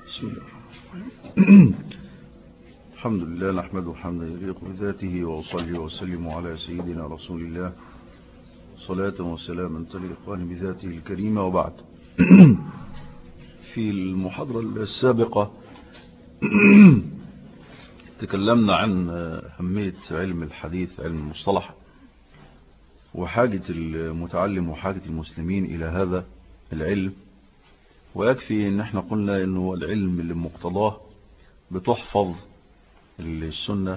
بسم الله الرحمن الحمد لله نحمده حمدا يليق بذاته وأصلي وسلم على سيدنا رسول الله صلاة وسلاما تليقان بذاته الكريمة وبعد في المحاضرة السابقة تكلمنا عن أهمية علم الحديث علم المصطلح وحاجة المتعلم وحاجة المسلمين إلى هذا العلم ويكفي ان احنا قلنا انه العلم اللي مقتضاه بتحفظ السنة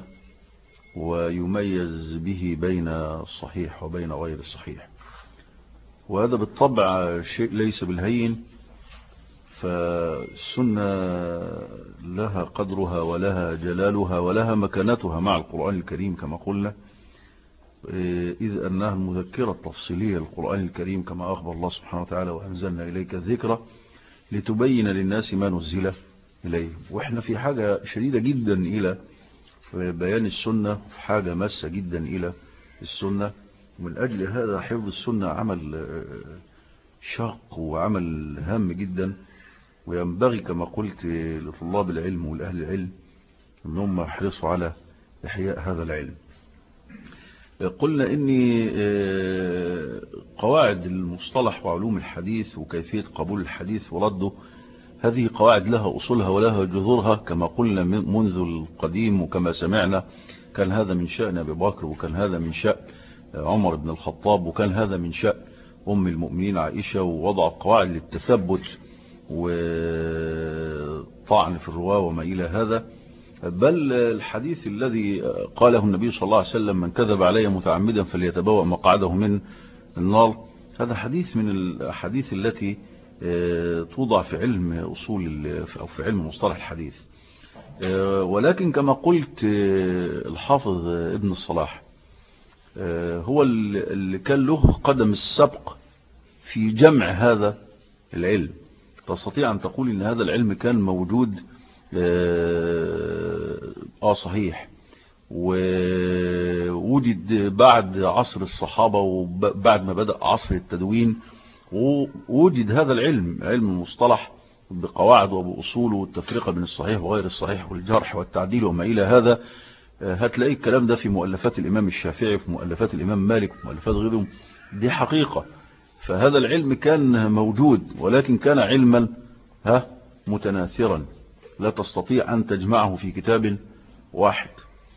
ويميز به بين الصحيح وبين غير الصحيح وهذا بالطبع شيء ليس بالهين فالسنة لها قدرها ولها جلالها ولها مكانتها مع القرآن الكريم كما قلنا إذ أنها المذكرة التفصيلية للقرآن الكريم كما أخبر الله سبحانه وتعالى وأنزلنا إليك الذكرى لتبين للناس ما نزل إليه وإحنا في حاجة شديدة جدا إلى بيان السنة في حاجة ماسة جدا إلى السنة ومن أجل هذا حفظ السنة عمل شاق وعمل هام جدا وينبغي كما قلت لطلاب العلم والأهل العلم أنهم يحرصوا على إحياء هذا العلم قلنا إني قواعد المصطلح وعلوم الحديث وكيفية قبول الحديث ورده هذه قواعد لها أصولها ولها جذورها كما قلنا منذ القديم وكما سمعنا كان هذا من شأن أبي بكر وكان هذا من شأن عمر بن الخطاب وكان هذا من شأن أم المؤمنين عائشة ووضع قواعد للتثبت وطعن في الرواة وما إلى هذا بل الحديث الذي قاله النبي صلى الله عليه وسلم من كذب علي متعمدا فليتبوأ مقعده من النار هذا حديث من الأحاديث التي توضع في علم أصول أو في علم مصطلح الحديث ولكن كما قلت الحافظ ابن الصلاح هو اللي كان له قدم السبق في جمع هذا العلم تستطيع أن تقول إن هذا العلم كان موجود آه صحيح ووجد بعد عصر الصحابة وبعد ما بدأ عصر التدوين ووجد هذا العلم علم المصطلح بقواعد وبأصوله والتفرقة بين الصحيح وغير الصحيح والجرح والتعديل وما إلى هذا هتلاقي الكلام ده في مؤلفات الإمام الشافعي في مؤلفات الإمام مالك ومؤلفات غيرهم دي حقيقة فهذا العلم كان موجود ولكن كان علما ها متناثرا لا تستطيع أن تجمعه في كتاب واحد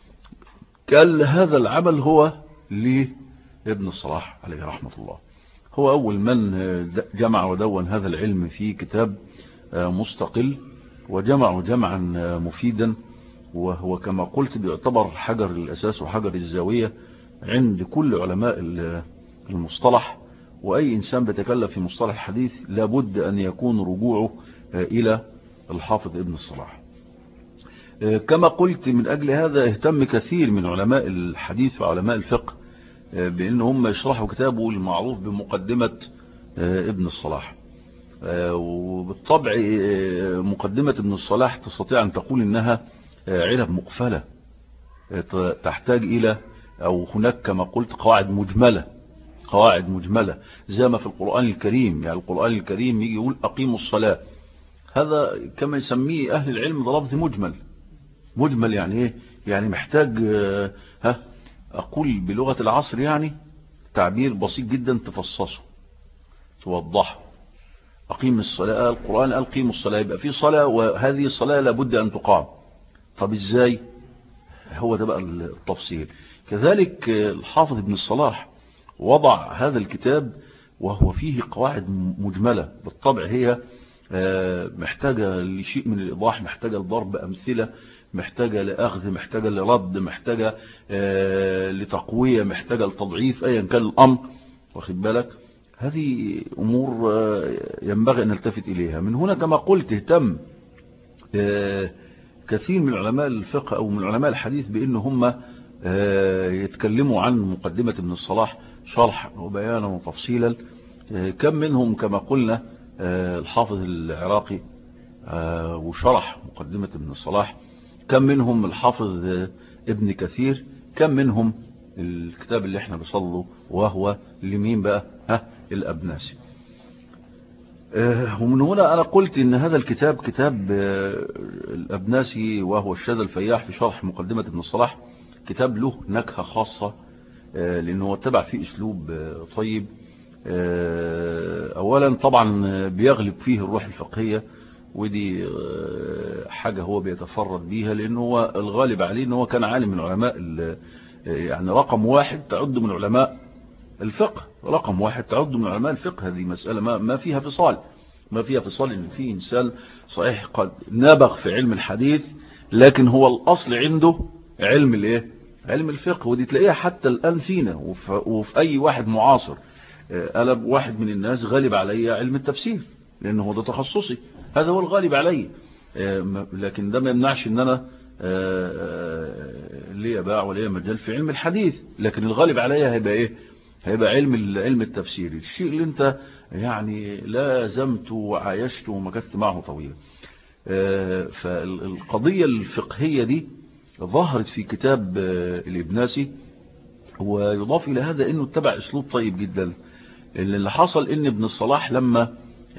قال هذا العمل هو لابن الصلاح عليه رحمة الله هو أول من جمع ودون هذا العلم في كتاب مستقل وجمعه جمعا مفيدا وهو كما قلت بيعتبر حجر الأساس وحجر الزاوية عند كل علماء المصطلح وأي إنسان بيتكلم في مصطلح الحديث لابد أن يكون رجوعه إلى الحافظ ابن الصلاح كما قلت من أجل هذا اهتم كثير من علماء الحديث وعلماء الفقه بأن هم يشرحوا كتابه المعروف بمقدمة ابن الصلاح وبالطبع مقدمة ابن الصلاح تستطيع أن تقول إنها علب مقفلة تحتاج إلى أو هناك كما قلت قواعد مجملة قواعد مجملة زي ما في القرآن الكريم يعني القرآن الكريم يجي يقول أقيموا الصلاة هذا كما يسميه أهل العلم ده لفظ مجمل مجمل يعني إيه يعني محتاج ها أقول بلغة العصر يعني تعبير بسيط جدا تفصصه توضحه أقيم الصلاة القرآن قال قيموا الصلاة يبقى في صلاة وهذه الصلاة لابد أن تقام طب إزاي هو ده بقى التفصيل كذلك الحافظ ابن الصلاح وضع هذا الكتاب وهو فيه قواعد مجملة بالطبع هي محتاجة لشيء من الإيضاح محتاجة لضرب أمثلة محتاجة لأخذ محتاجة لرد محتاجة لتقوية محتاجة لتضعيف أيا كان الأمر واخد بالك هذه أمور ينبغي أن نلتفت إليها من هنا كما قلت اهتم كثير من علماء الفقه أو من علماء الحديث بأن هم يتكلموا عن مقدمة ابن الصلاح شرحا وبيانا وتفصيلا كم منهم كما قلنا الحافظ العراقي وشرح مقدمة ابن الصلاح كم منهم الحافظ ابن كثير كم منهم الكتاب اللي احنا بصله وهو لمين بقى ها الأبناسي ومن هنا أنا قلت إن هذا الكتاب كتاب الأبناسي وهو الشاذ الفياح في شرح مقدمة ابن الصلاح كتاب له نكهة خاصة لأنه اتبع فيه أسلوب طيب أولا طبعا بيغلب فيه الروح الفقهية ودي حاجة هو بيتفرد بيها لأنه هو الغالب عليه أنه كان عالم من علماء يعني رقم واحد تعد من علماء الفقه رقم واحد تعد من علماء الفقه هذه مسألة ما, ما فيها فصال ما فيها فصال ان في انسان صحيح قد نبغ في علم الحديث لكن هو الاصل عنده علم الايه علم الفقه ودي تلاقيها حتى الان فينا وفي, وفي اي واحد معاصر انا واحد من الناس غالب علي علم التفسير لانه هو ده تخصصي هذا هو الغالب علي لكن ده ما يمنعش ان انا ليا باع وليا مجال في علم الحديث لكن الغالب عليا هيبقى ايه هيبقى علم علم التفسير الشيء اللي انت يعني لازمت وعايشت ومكثت معه طويلا فالقضية الفقهية دي ظهرت في كتاب الابناسي ويضاف إلى هذا أنه اتبع أسلوب طيب جدا اللي حصل أن ابن الصلاح لما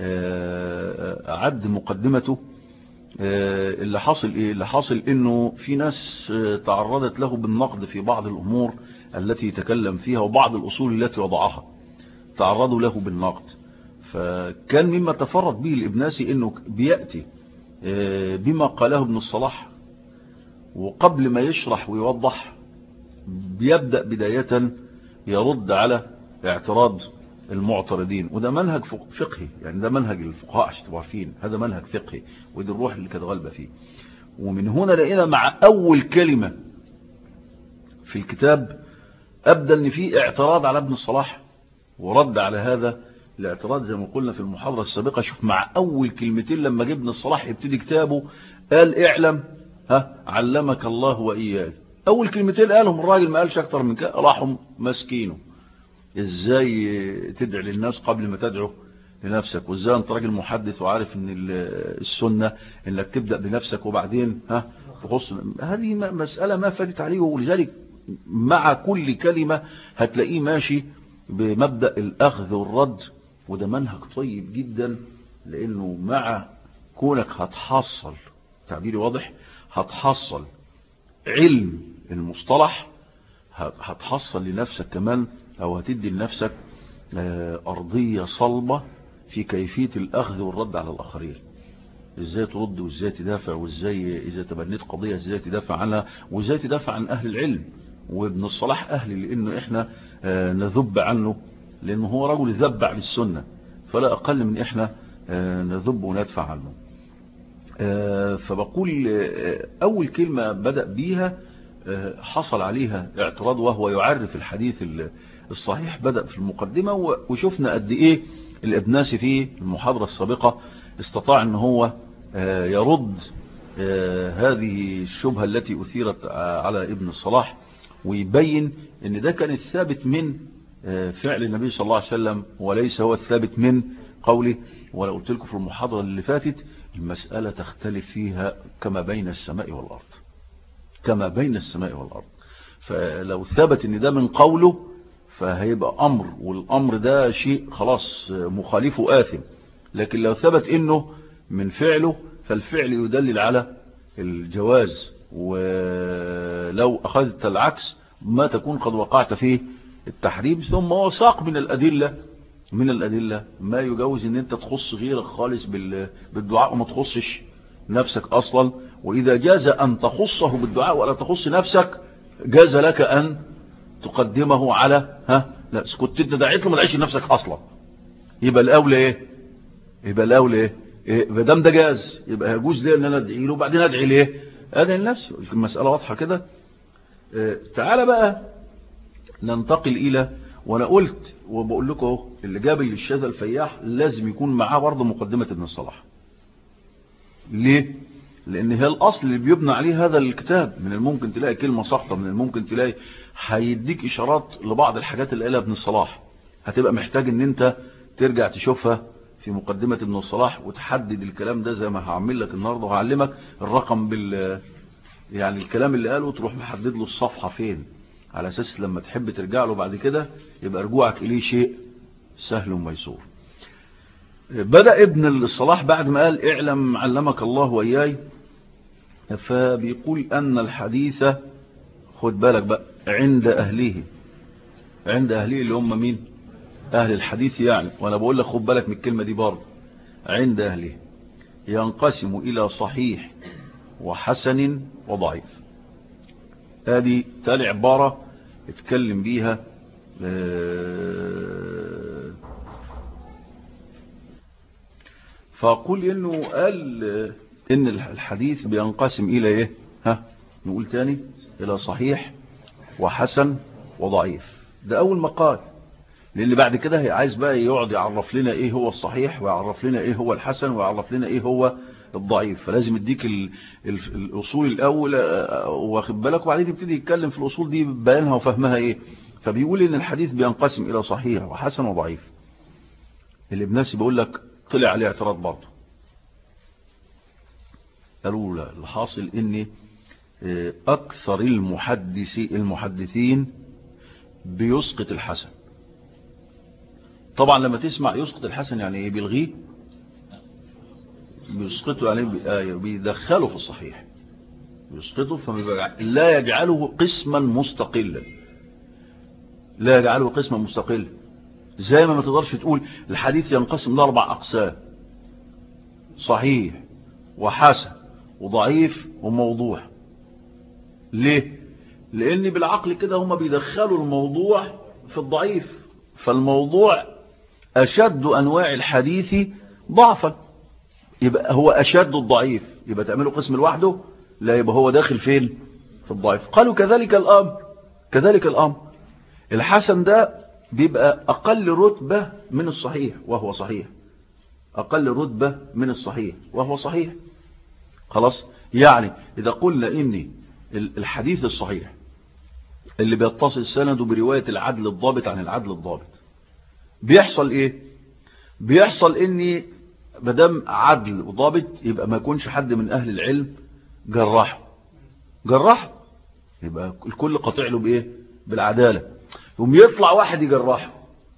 أعد مقدمته اللي حاصل إيه اللي حاصل أنه في ناس تعرضت له بالنقد في بعض الأمور التي تكلم فيها وبعض الأصول التي وضعها تعرضوا له بالنقد فكان مما تفرد به الابناسي أنه بيأتي بما قاله ابن الصلاح وقبل ما يشرح ويوضح بيبدأ بداية يرد على اعتراض المعترضين وده منهج فقهي يعني ده منهج الفقهاء عشان تبقوا عارفين هذا منهج فقهي ودي الروح اللي كانت غالبه فيه ومن هنا لقينا مع اول كلمة في الكتاب ابدا ان في اعتراض على ابن الصلاح ورد على هذا الاعتراض زي ما قلنا في المحاضرة السابقة شوف مع اول كلمتين لما جه ابن الصلاح يبتدي كتابه قال اعلم ها علمك الله واياك اول كلمتين قالهم الراجل ما قالش اكتر من كده راحوا مسكينه ازاي تدعي للناس قبل ما تدعو لنفسك وازاي انت راجل محدث وعارف ان السنة انك تبدأ بنفسك وبعدين ها تخص هذه مسألة ما فاتت عليه ولذلك مع كل كلمة هتلاقيه ماشي بمبدأ الاخذ والرد وده منهج طيب جدا لانه مع كونك هتحصل تعبيري واضح هتحصل علم المصطلح هتحصل لنفسك كمان او هتدي لنفسك ارضية صلبة في كيفية الاخذ والرد على الاخرين ازاي ترد وازاي تدافع وازاي اذا تبنيت قضية ازاي تدافع عنها وازاي تدافع عن اهل العلم وابن الصلاح اهلي لانه احنا نذب عنه لانه هو رجل ذبع للسنة فلا اقل من احنا نذب وندفع عنه فبقول اول كلمة بدأ بيها حصل عليها اعتراض وهو يعرف الحديث الصحيح بدأ في المقدمة وشفنا قد ايه الابناسي في المحاضرة السابقة استطاع ان هو يرد هذه الشبهة التي اثيرت على ابن الصلاح ويبين ان ده كان الثابت من فعل النبي صلى الله عليه وسلم وليس هو الثابت من قوله ولو قلت لكم في المحاضرة اللي فاتت المسألة تختلف فيها كما بين السماء والأرض كما بين السماء والأرض فلو ثبت ان ده من قوله فهيبقى أمر والأمر ده شيء خلاص مخالفه آثم لكن لو ثبت انه من فعله فالفعل يدلل على الجواز ولو أخذت العكس ما تكون قد وقعت فيه التحريم ثم وساق من الأدلة من الأدلة ما يجوز ان انت تخص غيرك خالص بالدعاء وما تخصش نفسك أصلا وإذا جاز أن تخصه بالدعاء ولا تخص نفسك جاز لك أن تقدمه على ها لا كنت انت دعيت له ما دعيتش لنفسك أصلا يبقى الأولى إيه يبقى الأولى إيه إيه دام ده جاز يبقى يجوز ليه ان انا ادعي له وبعدين ادعي ليه ادعي لنفسي المسألة واضحة كده اه تعالى بقى ننتقل الى وانا قلت وبقول لكم اهو اللي جاب للشاذ الفياح لازم يكون معاه برضه مقدمة ابن الصلاح ليه لان هي الاصل اللي بيبنى عليه هذا الكتاب من الممكن تلاقي كلمة سقطة من الممكن تلاقي هيديك اشارات لبعض الحاجات اللي قالها ابن الصلاح هتبقى محتاج ان انت ترجع تشوفها في مقدمة ابن الصلاح وتحدد الكلام ده زي ما هعمل لك النهاردة وهعلمك الرقم بال يعني الكلام اللي قاله تروح محدد له الصفحة فين على اساس لما تحب ترجع له بعد كده يبقى رجوعك اليه شيء سهل وميسور بدأ ابن الصلاح بعد ما قال اعلم علمك الله وإياي فبيقول أن الحديث خد بالك بقى عند أهله عند أهله اللي هم مين أهل الحديث يعني وأنا بقول لك خد بالك من الكلمة دي برضه عند أهله ينقسم إلى صحيح وحسن وضعيف هذه تالي عبارة اتكلم بيها فأقول إنه قال إن الحديث بينقسم إلى إيه ها نقول تاني إلى صحيح وحسن وضعيف ده أول مقال لأن بعد كده هي عايز بقى يقعد يعرف لنا إيه هو الصحيح ويعرف لنا إيه هو الحسن ويعرف لنا إيه هو الضعيف فلازم يديك ال ال الأصول الأول واخد بالك وبعدين يبتدي يتكلم في الأصول دي بيانها وفهمها إيه فبيقول إن الحديث بينقسم إلى صحيح وحسن وضعيف اللي بنفسي بيقول لك طلع عليه اعتراض برضه قالوا لا الحاصل إن أكثر المحدثي المحدثين بيسقط الحسن طبعا لما تسمع يسقط الحسن يعني ايه بيلغيه بيسقطه يعني بيدخله في الصحيح بيسقطه فلا يجعله قسما مستقلا لا يجعله قسما مستقلا زي ما ما تقدرش تقول الحديث ينقسم لاربع اقسام صحيح وحسن وضعيف وموضوع ليه لان بالعقل كده هم بيدخلوا الموضوع في الضعيف فالموضوع اشد انواع الحديث ضعفا يبقى هو اشد الضعيف يبقى تعمله قسم لوحده لا يبقى هو داخل فين في الضعيف قالوا كذلك الامر كذلك الامر الحسن ده بيبقى اقل رتبة من الصحيح وهو صحيح اقل رتبة من الصحيح وهو صحيح خلاص يعني اذا قلنا ان الحديث الصحيح اللي بيتصل سنده برواية العدل الضابط عن العدل الضابط بيحصل ايه بيحصل اني مدام عدل وضابط يبقى ما يكونش حد من اهل العلم جرحه جرحه يبقى الكل قاطع له بايه بالعدالة يوم يطلع واحد يجرحه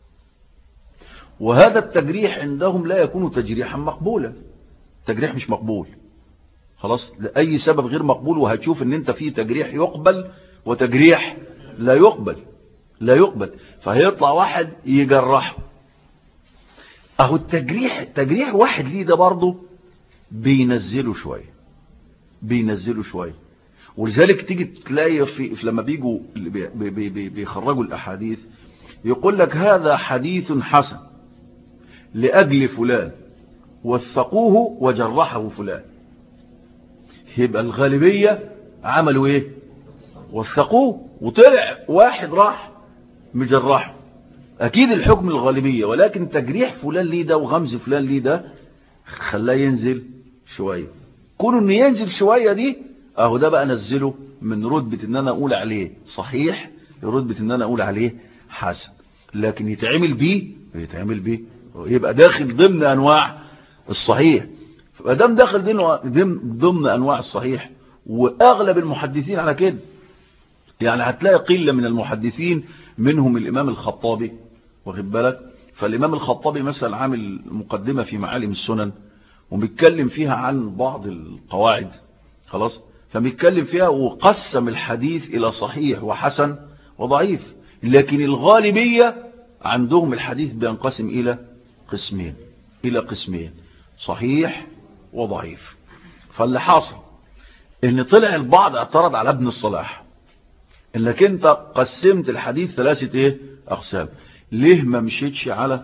وهذا التجريح عندهم لا يكون تجريحا مقبولا تجريح مش مقبول خلاص لأي سبب غير مقبول وهتشوف ان انت فيه تجريح يقبل وتجريح لا يقبل لا يقبل فهيطلع واحد يجرحه اهو التجريح تجريح واحد ليه ده برضه بينزله شوية بينزله شوية ولذلك تيجي تلاقي في لما بيجوا بي بي بي بيخرجوا الاحاديث يقول لك هذا حديث حسن لأجل فلان وثقوه وجرحه فلان يبقى الغالبية عملوا ايه وثقوه وطلع واحد راح مجرحه اكيد الحكم الغالبية ولكن تجريح فلان ليه ده وغمز فلان ليه ده خلاه ينزل شوية كونه انه ينزل شوية دي اهو ده بقى نزله من رتبة ان انا اقول عليه صحيح لرتبة ان انا اقول عليه حسن لكن يتعمل بيه يتعمل بيه يبقى داخل ضمن انواع الصحيح فدام داخل ضمن انواع الصحيح واغلب المحدثين على كده يعني هتلاقي قلة من المحدثين منهم الامام الخطابي واخد بالك فالامام الخطابي مثلا عامل مقدمة في معالم السنن وبيتكلم فيها عن بعض القواعد خلاص فبيتكلم فيها وقسم الحديث الى صحيح وحسن وضعيف لكن الغالبية عندهم الحديث بينقسم الى قسمين الى قسمين صحيح وضعيف فاللي حاصل ان طلع البعض اعترض على ابن الصلاح انك انت قسمت الحديث ثلاثة ايه اقسام ليه ما مشيتش على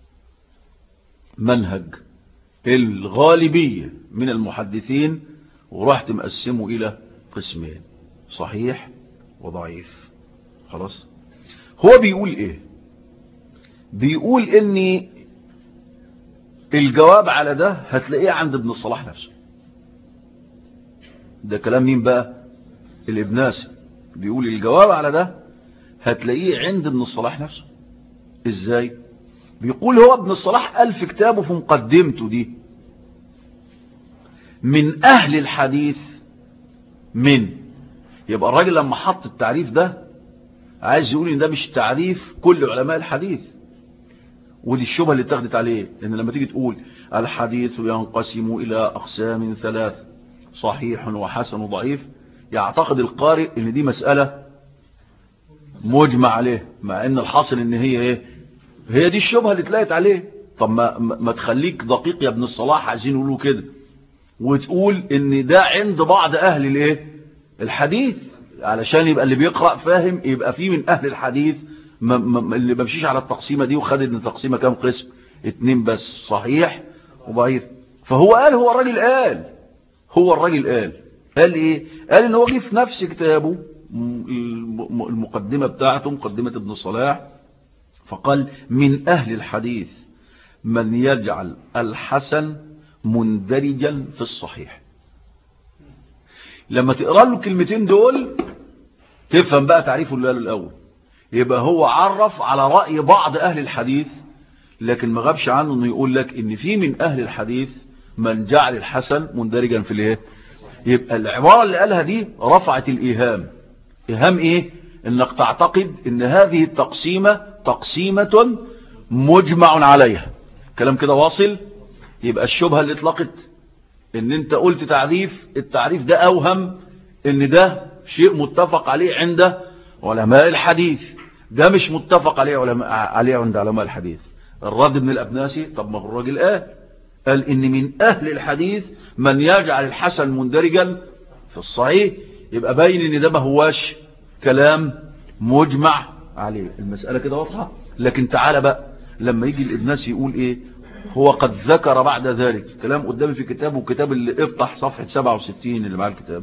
منهج الغالبية من المحدثين ورحت مقسمه الى قسمين صحيح وضعيف خلاص هو بيقول ايه بيقول اني الجواب على ده هتلاقيه عند ابن الصلاح نفسه ده كلام مين بقى الابناسي بيقول الجواب على ده هتلاقيه عند ابن الصلاح نفسه ازاي بيقول هو ابن الصلاح قال في كتابه في مقدمته دي من اهل الحديث من يبقى الراجل لما حط التعريف ده عايز يقول ان ده مش تعريف كل علماء الحديث ودي الشبهة اللي اتخذت عليه لأن لما تيجي تقول الحديث ينقسم إلى أقسام ثلاث صحيح وحسن وضعيف يعتقد القارئ ان دي مسألة مجمع عليه مع ان الحاصل ان هي ايه هي دي الشبهة اللي اتلاقت عليه طب ما, ما تخليك دقيق يا ابن الصلاح عايزين يقولوا كده وتقول ان ده عند بعض اهل الايه الحديث علشان يبقى اللي بيقرأ فاهم يبقى فيه من اهل الحديث ما ما اللي بمشيش على التقسيمة دي وخد ان التقسيمة كام قسم اتنين بس صحيح وضعيف فهو قال هو الراجل قال هو الراجل قال قال ايه قال ان هو جه في نفس كتابه المقدمة بتاعته مقدمة ابن الصلاح فقال من اهل الحديث من يجعل الحسن مندرجا في الصحيح لما تقرأ له الكلمتين دول تفهم بقى تعريفه اللي قاله الاول يبقى هو عرف على رأي بعض اهل الحديث لكن ما غابش عنه انه يقول لك ان في من اهل الحديث من جعل الحسن مندرجا في الايه يبقى العبارة اللي قالها دي رفعت الايهام ايهام ايه انك تعتقد ان هذه التقسيمة تقسيمة مجمع عليها كلام كده واصل يبقى الشبهة اللي اطلقت ان انت قلت تعريف التعريف ده اوهم ان ده شيء متفق عليه عند علماء الحديث ده مش متفق عليه علماء عليه عند علماء الحديث الرد من الابناسي طب ما هو الراجل قال قال ان من اهل الحديث من يجعل الحسن مندرجا في الصحيح يبقى باين ان ده ما هواش كلام مجمع عليه المسألة كده واضحة لكن تعالى بقى لما يجي الابناس يقول ايه هو قد ذكر بعد ذلك كلام قدامي في كتابه وكتاب اللي افتح صفحة 67 اللي معاه الكتاب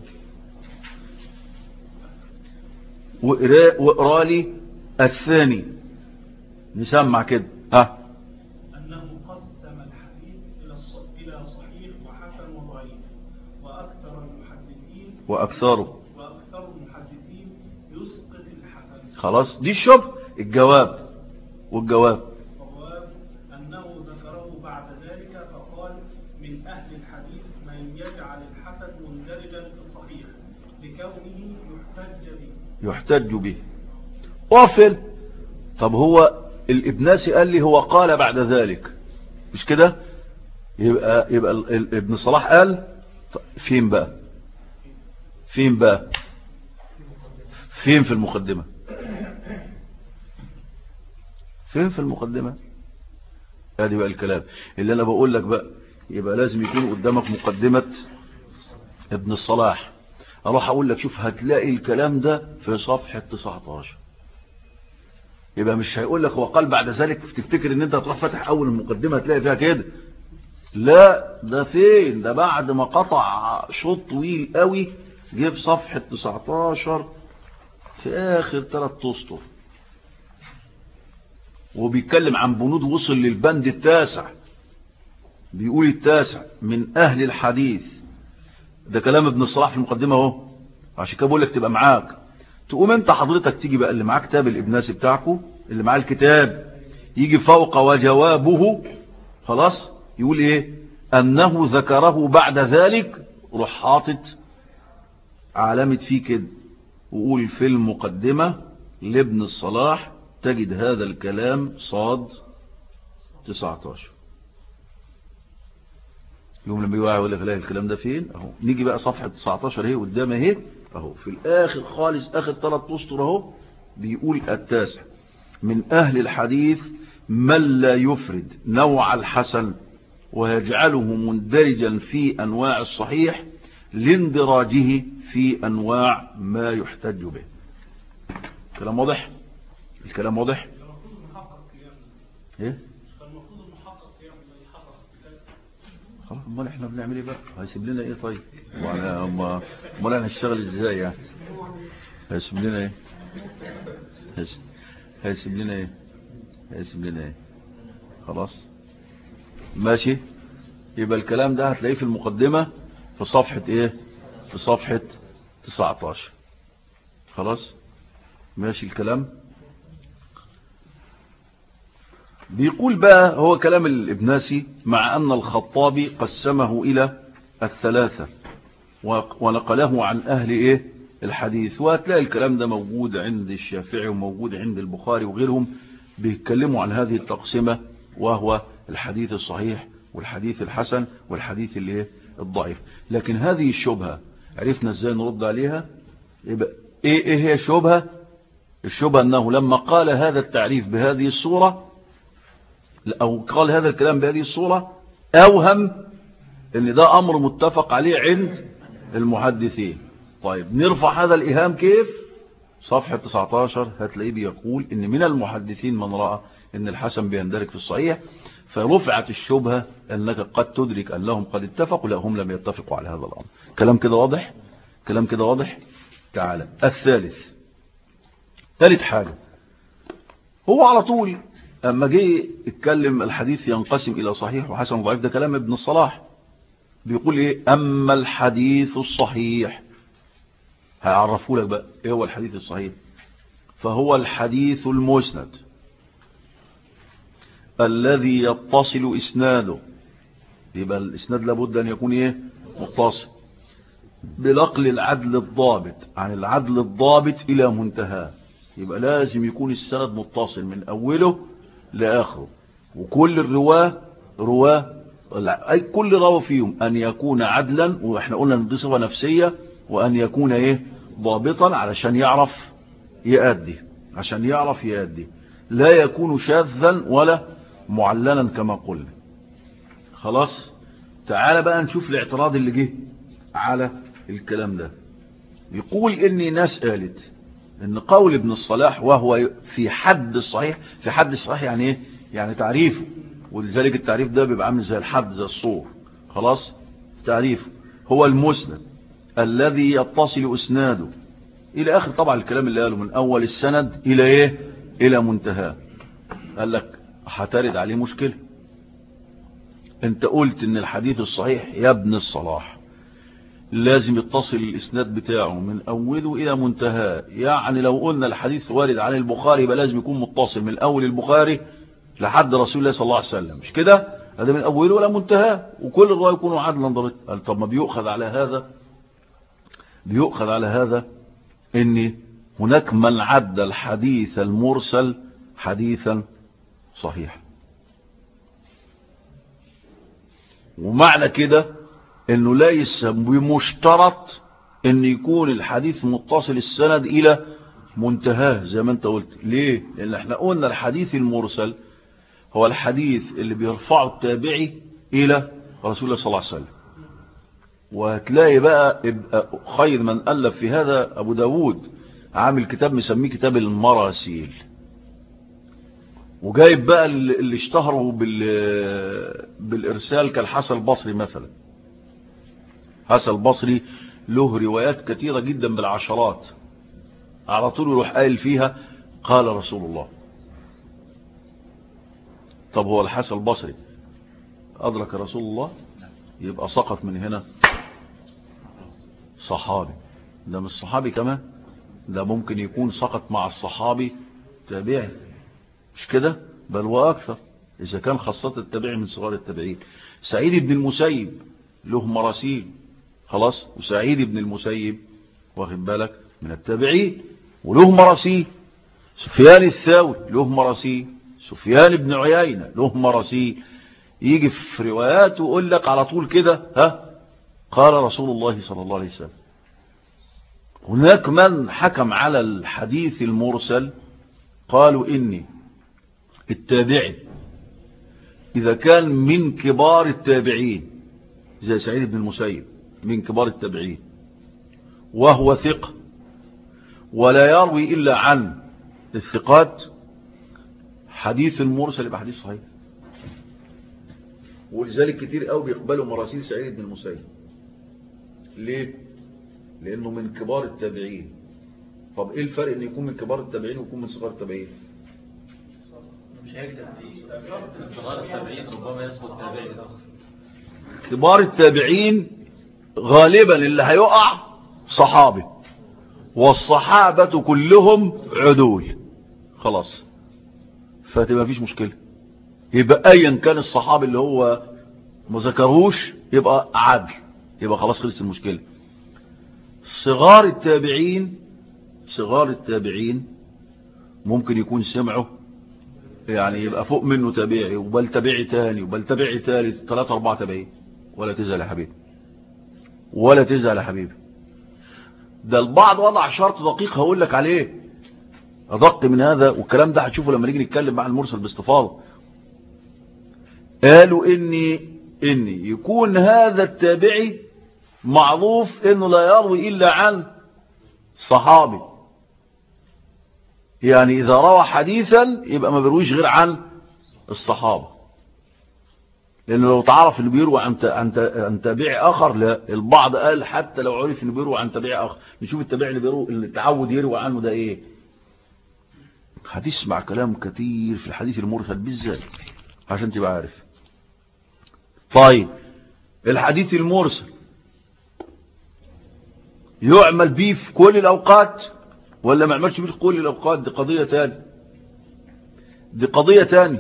واقرا لي الثاني نسمع كده ها أنه قسم الحديث إلى الص- إلى صحيح وحسن وضعيف وأكثر المحدثين واكثره وأكثر المحدثين يسقط الحسن خلاص دي الشبه الجواب والجواب الصواب أنه ذكره بعد ذلك فقال من أهل الحديث من يجعل الحسن مندرجا في الصحيح لكونه يحتج به يحتج به قافل طب هو الابناسي قال لي هو قال بعد ذلك مش كده يبقى يبقى ال- ال- ابن صلاح قال ط- فين بقى فين بقى فين في المقدمة فين في المقدمة ادي بقى الكلام اللي انا بقول لك بقى يبقى لازم يكون قدامك مقدمة ابن الصلاح اروح اقول لك شوف هتلاقي الكلام ده في صفحة 19 يبقى مش هيقول لك هو قال بعد ذلك تفتكر ان انت هتروح فاتح اول المقدمة هتلاقي فيها كده لا ده فين ده بعد ما قطع شوط طويل قوي جه في صفحة 19 في اخر ثلاث اسطر وبيتكلم عن بنود وصل للبند التاسع بيقول التاسع من اهل الحديث ده كلام ابن الصلاح في المقدمة اهو عشان كده بقول لك تبقى معاك تقوم انت حضرتك تيجي بقى اللي معاه كتاب الابناسي بتاعكم اللي معاه الكتاب يجي فوق وجوابه خلاص يقول ايه انه ذكره بعد ذلك روح حاطط علامة فيه كده وقول في المقدمة لابن الصلاح تجد هذا الكلام صاد 19 يوم لما يوعي يقول لك لا الكلام ده فين اهو نيجي بقى صفحة 19 اهي قدامها اهي اهو في الاخر خالص اخر ثلاث اسطر اهو بيقول التاسع من اهل الحديث من لا يفرد نوع الحسن ويجعله مندرجا في انواع الصحيح لاندراجه في انواع ما يحتج به كلام واضح الكلام واضح المفروض المحقق يعمل ايه فالمفروض المحقق يعمل يحقق الكتاب خلاص امال احنا بنعمل ايه بقى هيسيب لنا ايه طيب وانا امال امال انا هشتغل ازاي يعني هيسيب لنا ايه هيس- هيسيب لنا ايه هيسيب لنا ايه خلاص ماشي يبقى الكلام ده هتلاقيه في المقدمة في صفحة ايه في صفحة 19 خلاص ماشي الكلام بيقول بقى هو كلام الابناسي مع أن الخطابي قسمه إلى الثلاثة ونقله عن أهل إيه الحديث وهتلاقي الكلام ده موجود عند الشافعي وموجود عند البخاري وغيرهم بيتكلموا عن هذه التقسيمة وهو الحديث الصحيح والحديث الحسن والحديث الايه الضعيف لكن هذه الشبهة عرفنا ازاي نرد عليها يبقى ايه, إيه هي الشبهة الشبهة انه لما قال هذا التعريف بهذه الصورة او قال هذا الكلام بهذه الصورة اوهم ان ده امر متفق عليه عند المحدثين طيب نرفع هذا الايهام كيف صفحة 19 هتلاقيه بيقول ان من المحدثين من رأى ان الحسن بيندرج في الصحيح فرفعت الشبهة انك قد تدرك انهم قد اتفقوا لا هم لم يتفقوا على هذا الامر كلام كده واضح كلام كده واضح تعالى الثالث ثالث حاجة هو على طول اما جه اتكلم الحديث ينقسم الى صحيح وحسن وضعيف ده كلام ابن الصلاح بيقول ايه اما الحديث الصحيح هيعرفوا لك بقى ايه هو الحديث الصحيح فهو الحديث المسند الذي يتصل اسناده يبقى الاسناد لابد ان يكون ايه متصل بنقل العدل الضابط عن العدل الضابط الى منتهى يبقى لازم يكون السند متصل من اوله لاخره وكل الرواه رواه أي كل راوي فيهم أن يكون عدلا وإحنا قلنا ان دي صفة نفسية وأن يكون إيه ضابطا علشان يعرف يأدي عشان يعرف يأدي لا يكون شاذا ولا معلنا كما قلنا خلاص تعال بقى نشوف الاعتراض اللي جه على الكلام ده يقول إني ناس قالت إن قول ابن الصلاح وهو في حد الصحيح في حد الصحيح يعني إيه يعني تعريفه ولذلك التعريف ده بيبقى عامل زي الحد زي الصور خلاص تعريف هو المسند الذي يتصل اسناده الى اخر طبعا الكلام اللي قاله من اول السند الى ايه الى منتهى قال لك هترد عليه مشكلة انت قلت ان الحديث الصحيح يا ابن الصلاح لازم يتصل الاسناد بتاعه من اوله الى منتهى يعني لو قلنا الحديث وارد عن البخاري يبقى لازم يكون متصل من اول البخاري لحد رسول الله صلى الله عليه وسلم مش كده هذا من اوله ولا منتهى وكل الرواية يكونوا عدلا ضبط قال طب ما بيؤخذ على هذا بيؤخذ على هذا ان هناك من عد الحديث المرسل حديثا صحيحا ومعنى كده انه ليس بمشترط ان يكون الحديث متصل السند الى منتهاه زي ما انت قلت ليه لان احنا قلنا الحديث المرسل هو الحديث اللي بيرفعه التابعي الى رسول الله صلى الله عليه وسلم وهتلاقي بقى خير من ألف في هذا أبو داود عامل كتاب مسميه كتاب المراسيل وجايب بقى اللي اشتهروا بالإرسال كالحسن البصري مثلا حسن البصري له روايات كثيرة جدا بالعشرات على طول يروح قايل فيها قال رسول الله طب هو الحسن البصري أدرك رسول الله يبقى سقط من هنا صحابي ده مش صحابي كمان ده ممكن يكون سقط مع الصحابي تابعي مش كده بل وأكثر إذا كان خاصة التابعي من صغار التابعين سعيد بن المسيب له مراسيل خلاص وسعيد بن المسيب واخد بالك من التابعين وله مراسيل سفيان الثاوي له مراسيل سفيان بن عيينة له مراسيل يجي في روايات ويقول لك على طول كده ها قال رسول الله صلى الله عليه وسلم هناك من حكم على الحديث المرسل قالوا إني التابعي إذا كان من كبار التابعين زي سعيد بن المسيب من كبار التابعين وهو ثقة ولا يروي إلا عن الثقات حديث المرسل يبقى حديث صحيح ولذلك كتير قوي بيقبلوا مراسيل سعيد بن المسيب ليه لانه من كبار التابعين طب ايه الفرق ان يكون من كبار التابعين ويكون من صغار التابعين مش هيكتب صغار التابعين ربما يسقط تابعي كبار التابعين غالبا اللي هيقع صحابي والصحابة كلهم عدول خلاص فتبقى مفيش مشكلة يبقى ايا كان الصحابي اللي هو ما ذكرهوش يبقى عدل يبقى خلاص خلصت المشكلة صغار التابعين صغار التابعين ممكن يكون سمعه يعني يبقى فوق منه تابعي وبل تابعي تاني وبل تابعي تالت ثلاثة أربعة تابعين ولا تزعل يا حبيبي ولا تزعل يا حبيبي ده البعض وضع شرط دقيق هقول لك عليه أدق من هذا والكلام ده هتشوفه لما نيجي نتكلم مع المرسل باستفاضة قالوا إني إني يكون هذا التابعي معروف إنه لا يروي إلا عن صحابي يعني إذا روى حديثا يبقى ما بيرويش غير عن الصحابة لأنه لو تعرف اللي بيروي عن عن عن تابعي آخر لا البعض قال حتى لو عرف إنه بيروي عن تابعي آخر نشوف التابعي اللي بيروي اللي تعود يروي عنه ده إيه هتسمع كلام كتير في الحديث المرسل بالذات عشان تبقى عارف طيب الحديث المرسل يعمل بيه في كل الأوقات ولا ما عملش بيه في كل الأوقات دي قضية تاني دي قضية تاني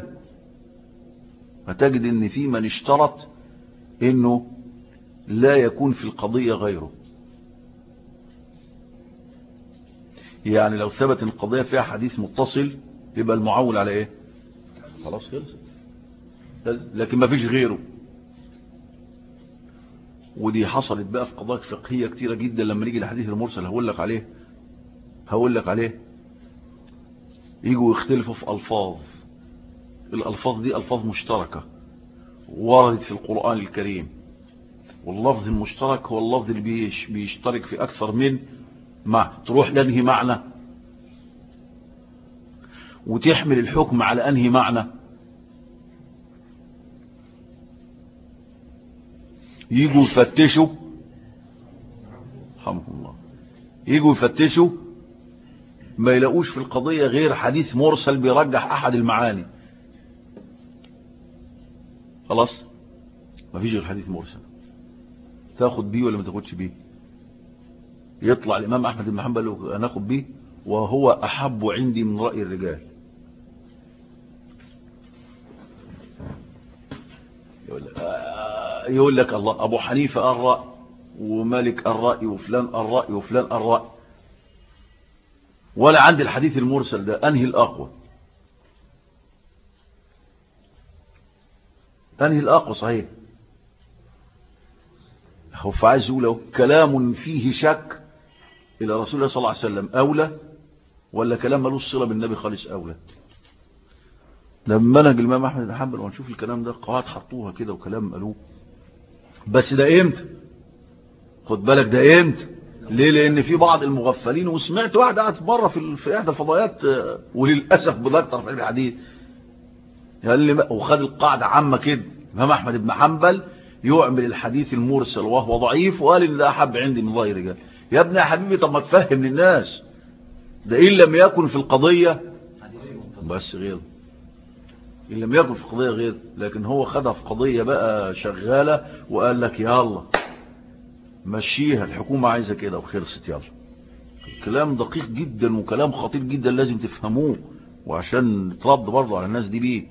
هتجد ان في من اشترط انه لا يكون في القضية غيره يعني لو ثبت ان القضية فيها حديث متصل يبقى المعول على ايه خلاص خلص لكن ما فيش غيره ودي حصلت بقى في قضايا فقهية كتيرة جدا لما نيجي الحديث المرسل هقول لك عليه هقول لك عليه يجوا يختلفوا في ألفاظ الألفاظ دي ألفاظ مشتركة وردت في القرآن الكريم واللفظ المشترك هو اللفظ اللي بيش بيشترك في أكثر من معنى تروح لأنهي معنى وتحمل الحكم على أنهي معنى يجوا يفتشوا رحمه الله يجوا يفتشوا ما يلاقوش في القضية غير حديث مرسل بيرجح أحد المعاني خلاص ما فيش غير حديث مرسل تاخد بيه ولا ما تاخدش بيه يطلع الإمام أحمد بن حنبل ناخد بيه وهو أحب عندي من رأي الرجال يقول لك, يقول لك الله أبو حنيفة الرأي ومالك الرأي وفلان الرأي وفلان الرأي ولا عندي الحديث المرسل ده أنهي الأقوى أنهي الأقوى صحيح هو فعايز يقول كلام فيه شك إلى رسول الله صلى الله عليه وسلم أولى ولا كلام ملوش صلة بالنبي خالص أولى لما نجي الإمام أحمد بن حنبل ونشوف الكلام ده قواعد حطوها كده وكلام قالوه بس ده امتى خد بالك ده امتى ليه لان في بعض المغفلين وسمعت واحد قاعد بره في في احدى الفضائيات وللاسف بدكتور في علم الحديث قال لي وخد القاعده عامه كده الامام احمد بن حنبل يعمل الحديث المرسل وهو ضعيف وقال ان ده احب عندي من ظاهر رجال يا ابني يا حبيبي طب ما تفهم للناس ده ان لم يكن في القضيه بس غير ان لم يكن في القضيه غير لكن هو خدها في قضيه بقى شغاله وقال لك يلا مشيها الحكومة عايزة كده وخلصت يلا كلام دقيق جدا وكلام خطير جدا لازم تفهموه وعشان ترد برضه على الناس دي بيه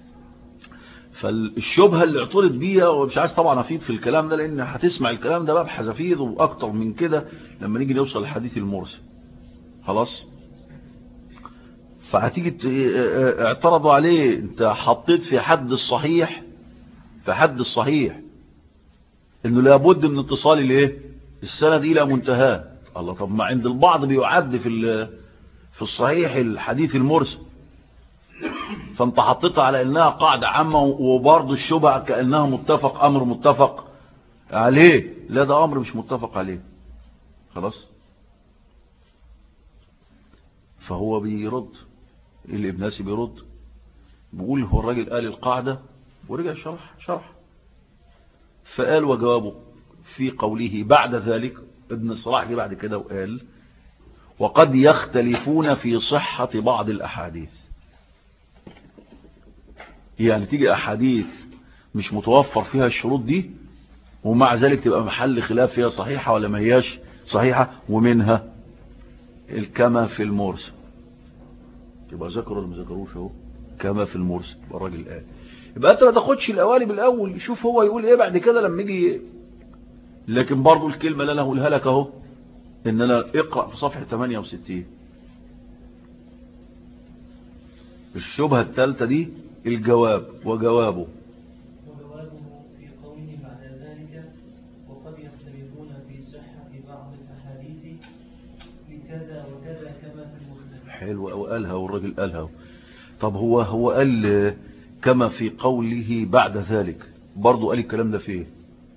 فالشبهة اللي اعترض بيها ومش عايز طبعا افيد في الكلام ده لان هتسمع الكلام ده بقى بحذافير واكتر من كده لما نيجي نوصل للحديث المرسل خلاص فهتيجي اعترضوا عليه انت حطيت في حد الصحيح في حد الصحيح انه لابد من اتصال الايه السند الى منتهاه الله طب ما عند البعض بيعد في في الصحيح الحديث المرسل فانت حطيتها على انها قاعدة عامة وبرضه الشبهة كأنها متفق امر متفق عليه لا ده امر مش متفق عليه خلاص فهو بيرد اللي ابن ناسي بيرد بيقول هو الراجل قال القاعدة ورجع شرح شرح فقال وجوابه في قوله بعد ذلك ابن صلاح جه بعد كده وقال وقد يختلفون في صحة بعض الأحاديث يعني تيجي أحاديث مش متوفر فيها الشروط دي ومع ذلك تبقى محل خلاف فيها صحيحة ولا ما هياش صحيحة ومنها الكما في المرسل يبقى ذكروا ولا ما ذكروش اهو كما في المرسل يبقى الراجل قال يبقى انت ما تاخدش الاوالي بالاول شوف هو يقول ايه بعد كده لما يجي لكن برضو الكلمة اللي انا هقولها لك اهو ان انا اقرأ في صفحة 68 الشبهة الثالثة دي الجواب وجوابه وجوابه في قوله بعد ذلك وقد يختلفون في صحة بعض الأحاديث بكذا وكذا كما في المختلف حلو أو قالها والراجل قالها طب هو هو قال كما في قوله بعد ذلك برضو قال الكلام ده فين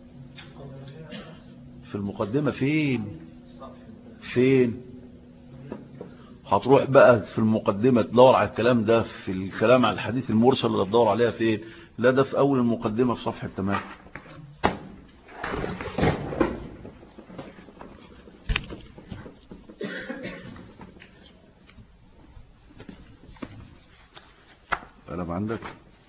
في المقدمة فين فين هتروح بقى في المقدمة تدور على الكلام ده في الكلام على الحديث المرسل اللي تدور عليها فين لا ده في أول المقدمة في صفحة 8 قلم عندك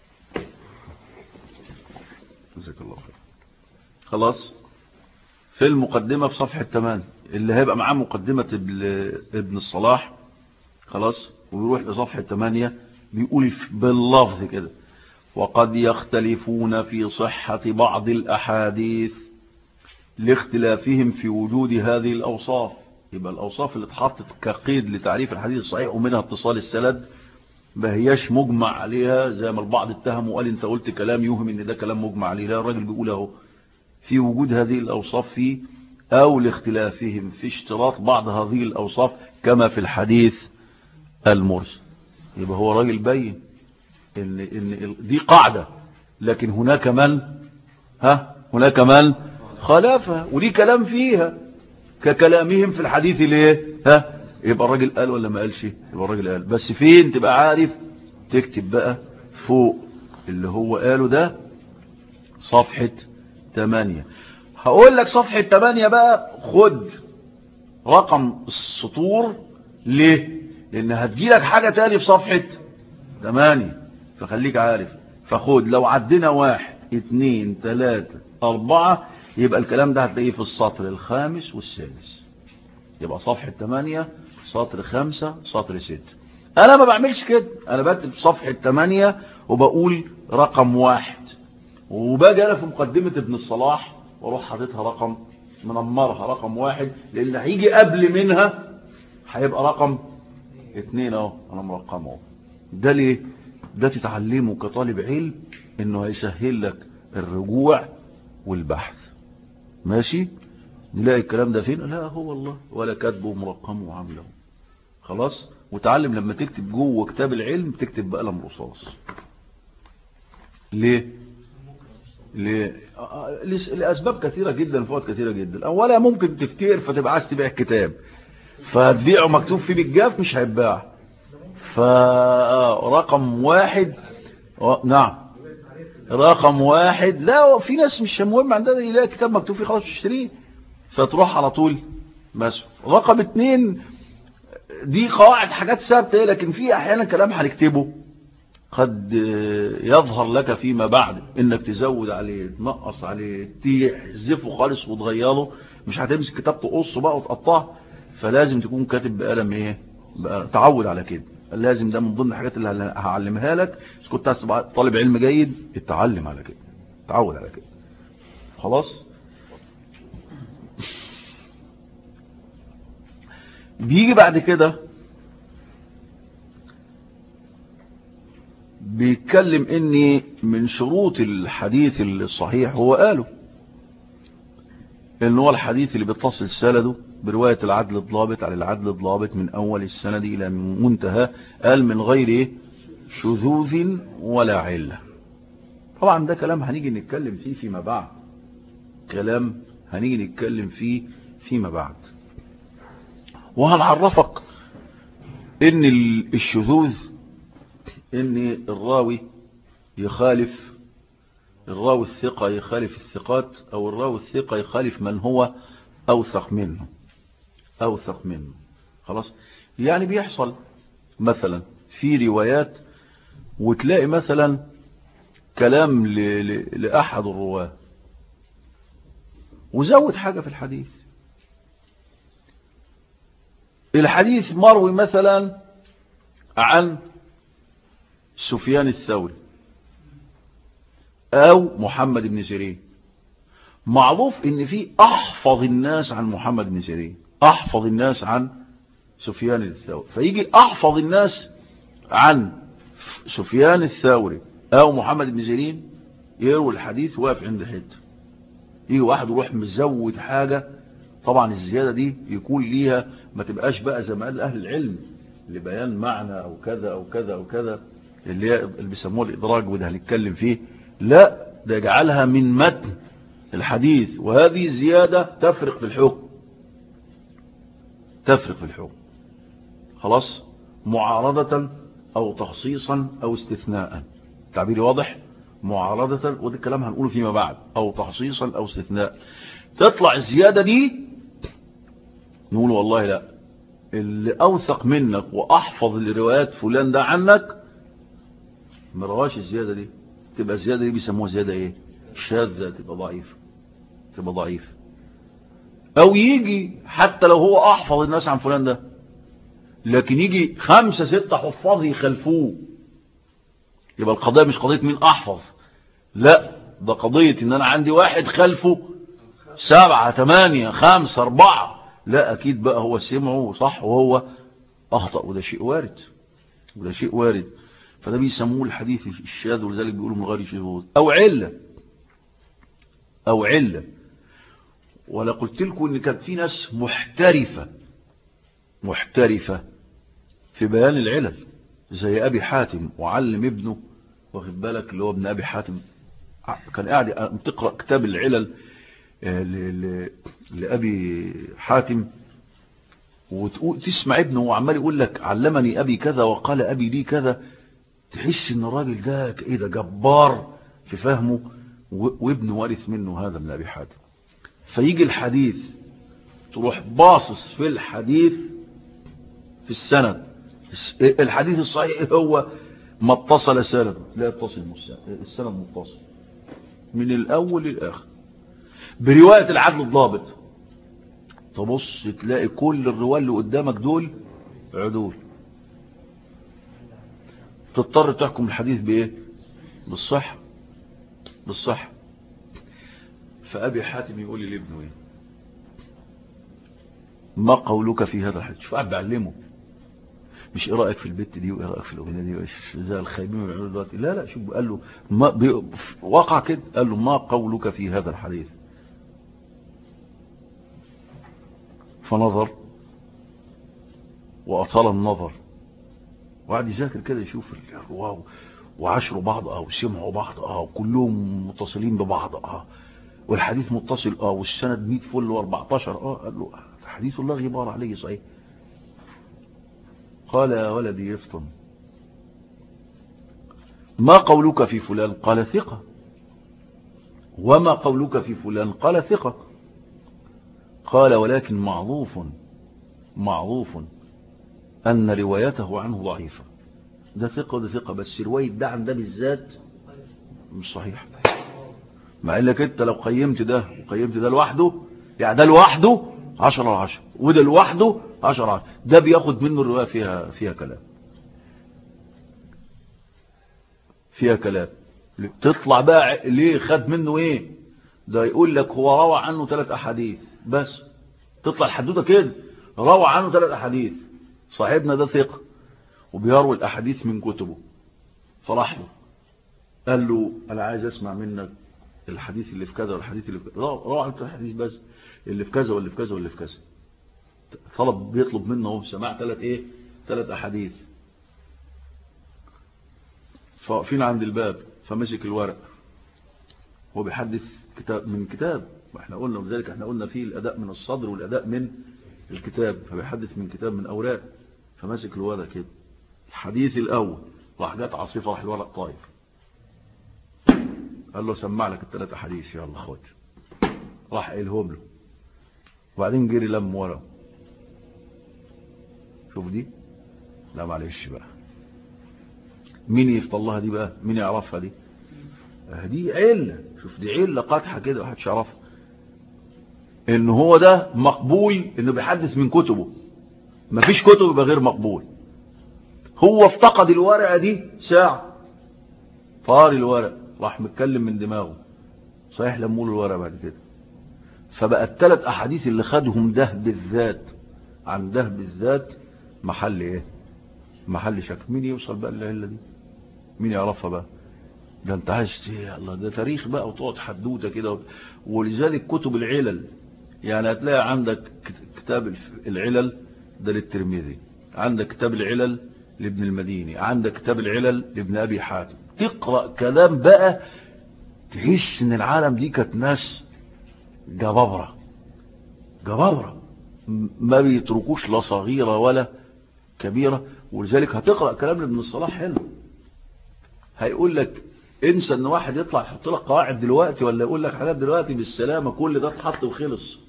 جزاك الله خير خلاص في المقدمة في صفحة 8 اللي هيبقى معاه مقدمة ابن ابن الصلاح خلاص ويروح لصفحة 8 بيقول باللفظ كده وقد يختلفون في صحة بعض الأحاديث لاختلافهم في وجود هذه الأوصاف يبقى الأوصاف اللي اتحطت كقيد لتعريف الحديث الصحيح ومنها اتصال السند ما هياش مجمع عليها زي ما البعض اتهم وقال انت قلت كلام يوهم ان ده كلام مجمع عليه لا الراجل بيقول اهو في وجود هذه الأوصاف فيه أو لاختلافهم في اشتراط بعض هذه الأوصاف كما في الحديث المرسل يبقى هو راجل بين إن, إن دي قاعدة لكن هناك من ها هناك من خالفها وليه كلام فيها ككلامهم في الحديث ليه ها يبقى الراجل قال ولا ما قالش يبقى الراجل قال بس فين تبقى عارف تكتب بقى فوق اللي هو قاله ده صفحة 8 هقول لك صفحة 8 بقى خد رقم السطور ليه لان هتجيلك حاجة تاني في صفحة 8 فخليك عارف فخد لو عدينا واحد اتنين تلاتة اربعة يبقى الكلام ده هتلاقيه في السطر الخامس والسادس يبقى صفحة 8 سطر 5 سطر 6 انا ما بعملش كده انا بكتب صفحة 8 وبقول رقم واحد وباجي انا في مقدمة ابن الصلاح واروح حاططها رقم منمرها رقم واحد لان هيجي قبل منها هيبقى رقم اتنين اهو انا مرقمه اهو ده ليه ده تتعلمه كطالب علم انه هيسهل لك الرجوع والبحث ماشي نلاقي الكلام ده فين لا هو والله ولا كاتبه ومرقمه وعامله خلاص وتعلم لما تكتب جوه كتاب العلم تكتب بقلم رصاص ليه ليه لأسباب كثيرة جدا فوات كثيرة جدا أولا ممكن تفتير فتبقى عايز تبيع الكتاب فتبيعه مكتوب فيه بالجاف مش هيتباع فرقم واحد نعم رقم واحد لا في ناس مش مهم عندها يلاقي كتاب مكتوب فيه خلاص تشتريه فتروح على طول مسح رقم اتنين دي قواعد حاجات ثابته لكن في احيانا كلام هنكتبه قد يظهر لك فيما بعد انك تزود عليه تنقص عليه تحذفه خالص وتغيره مش هتمسك كتاب تقصه بقى وتقطعه فلازم تكون كاتب بقلم ايه بقى تعود على كده لازم ده من ضمن الحاجات اللي هعلمها لك اذا كنت عايز تبقى طالب علم جيد اتعلم على كده تعود على كده خلاص بيجي بعد كده بيتكلم اني من شروط الحديث الصحيح هو قاله ان هو الحديث اللي بيتصل سنده برواية العدل الضابط على العدل الضابط من اول السند الى منتهى قال من غير ايه شذوذ ولا علة طبعا ده كلام هنيجي نتكلم فيه فيما بعد كلام هنيجي نتكلم فيه فيما بعد وهنعرفك ان الشذوذ ان الراوي يخالف الراوي الثقة يخالف الثقات او الراوي الثقة يخالف من هو اوثق منه اوثق منه خلاص يعني بيحصل مثلا في روايات وتلاقي مثلا كلام لأحد الرواه وزود حاجة في الحديث الحديث مروي مثلا عن سفيان الثوري او محمد بن سيرين معروف ان في احفظ الناس عن محمد بن سيرين احفظ الناس عن سفيان الثوري فيجي احفظ الناس عن سفيان الثوري او محمد بن سيرين يروي الحديث واقف عند حته يجي واحد يروح مزود حاجة طبعا الزيادة دي يكون ليها ما تبقاش بقى زي ما قال اهل العلم لبيان معنى او كذا او كذا او كذا اللي, هي اللي بيسموه الادراج وده هنتكلم فيه لا ده يجعلها من متن الحديث وهذه الزيادة تفرق في الحكم تفرق في الحكم خلاص معارضة او تخصيصا او استثناء تعبيري واضح معارضة وده الكلام هنقوله فيما بعد او تخصيصا او استثناء تطلع الزيادة دي نقول والله لا اللي اوثق منك واحفظ لروايات فلان ده عنك ما رواش الزيادة دي تبقى الزيادة دي بيسموها زيادة ايه شاذة تبقى ضعيفة تبقى ضعيفة او يجي حتى لو هو احفظ الناس عن فلان ده لكن يجي خمسة ستة حفاظ يخلفوه يبقى القضية مش قضية مين احفظ لا ده قضية ان انا عندي واحد خلفه سبعة ثمانية خمسة اربعة لا اكيد بقى هو سمعه صح وهو اخطأ وده شيء وارد وده شيء وارد فده بيسموه الحديث الشاذ ولذلك بيقولوا من غير شذوذ او علة او علة ولا قلت لكم ان كانت في ناس محترفة محترفة في بيان العلل زي ابي حاتم وعلم ابنه واخد بالك اللي هو ابن ابي حاتم كان قاعد تقرا كتاب العلل لابي حاتم وتسمع ابنه وعمال يقول لك علمني ابي كذا وقال ابي لي كذا تحس ان الراجل ده ايه ده جبار في فهمه وابنه وارث منه هذا من ابي حاتم فيجي الحديث تروح باصص في الحديث في السند الحديث الصحيح هو ما اتصل سند لا يتصل السند متصل من الاول للاخر برواية العدل الضابط تبص تلاقي كل الرواية اللي قدامك دول عدول تضطر تحكم الحديث بايه بالصح بالصح فابي حاتم يقول لي لابنه ايه ما قولك في هذا الحديث شوف قاعد بعلمه مش ايه رايك في البت دي وايه رايك في الاغنيه دي زي الخايبين بيعملوا دلوقتي لا لا شوف قال له ما بي... وقع كده قال له ما قولك في هذا الحديث فنظر واطال النظر وقعد يذاكر كده يشوف واو وعاشروا بعض اه وسمعوا بعض اه وكلهم متصلين ببعض اه والحديث متصل اه والسند 100 فل و14 اه قال له حديث الله غبار عليه صحيح قال يا ولدي يفطن ما قولك في فلان قال ثقة وما قولك في فلان قال ثقة قال ولكن معروف معروف أن روايته عنه ضعيفة ده ثقة وده ثقة بس رواية ده عن ده بالذات مش صحيح مع انك انت لو قيمت ده وقيمت ده لوحده يعني ده لوحده 10 على 10 وده لوحده 10 على 10 ده بياخد منه الرواية فيها فيها كلام فيها كلام تطلع بقى ليه خد منه ايه ده يقول لك هو روى عنه ثلاث احاديث بس تطلع الحدوته كده روى عنه ثلاث احاديث صاحبنا ده ثقه وبيروي الاحاديث من كتبه فراح له قال له انا عايز اسمع منك الحديث اللي في كذا والحديث اللي في كذا روى عنه ثلاث حديث بس اللي في كذا واللي في كذا واللي في كذا طلب بيطلب منه هو سماع ثلاث ايه ثلاث احاديث فواقفين عند الباب فمسك الورق هو بيحدث كتاب من كتاب واحنا قلنا وذلك احنا قلنا فيه الاداء من الصدر والاداء من الكتاب فبيحدث من كتاب من اوراق فمسك الورق كده الحديث الاول راح جت عاصفه راح الورق طاير قال له سمع لك الثلاث احاديث يلا خد راح قايلهم له وبعدين جري لم ورا شوف دي لا معلش بقى مين يفضلها دي بقى مين يعرفها دي دي علة شوف دي علة قادحة كده محدش يعرفها ان هو ده مقبول انه بيحدث من كتبه مفيش كتب يبقى غير مقبول هو افتقد الورقة دي ساعة طار الورق راح متكلم من دماغه صحيح لمول الورقة بعد كده فبقى الثلاث احاديث اللي خدهم ده بالذات عن ده بالذات محل ايه محل شك مين يوصل بقى للعلة دي مين يعرفها بقى ده انت عايز ت- الله ده تاريخ بقى وتقعد حدوته كده ولذلك كتب العلل يعني هتلاقي عندك كت- كتاب الف- العلل ده للترمذي عندك كتاب العلل لابن المديني عندك كتاب العلل لابن ابي حاتم تقرا كلام بقى تحس ان العالم دي كانت ناس جبابره جبابره م- ما بيتركوش لا صغيره ولا كبيره ولذلك هتقرا كلام ابن الصلاح هنا هيقول لك انسى ان واحد يطلع يحط لك قواعد دلوقتي ولا يقول لك حاجات دلوقتي بالسلامه كل ده اتحط وخلص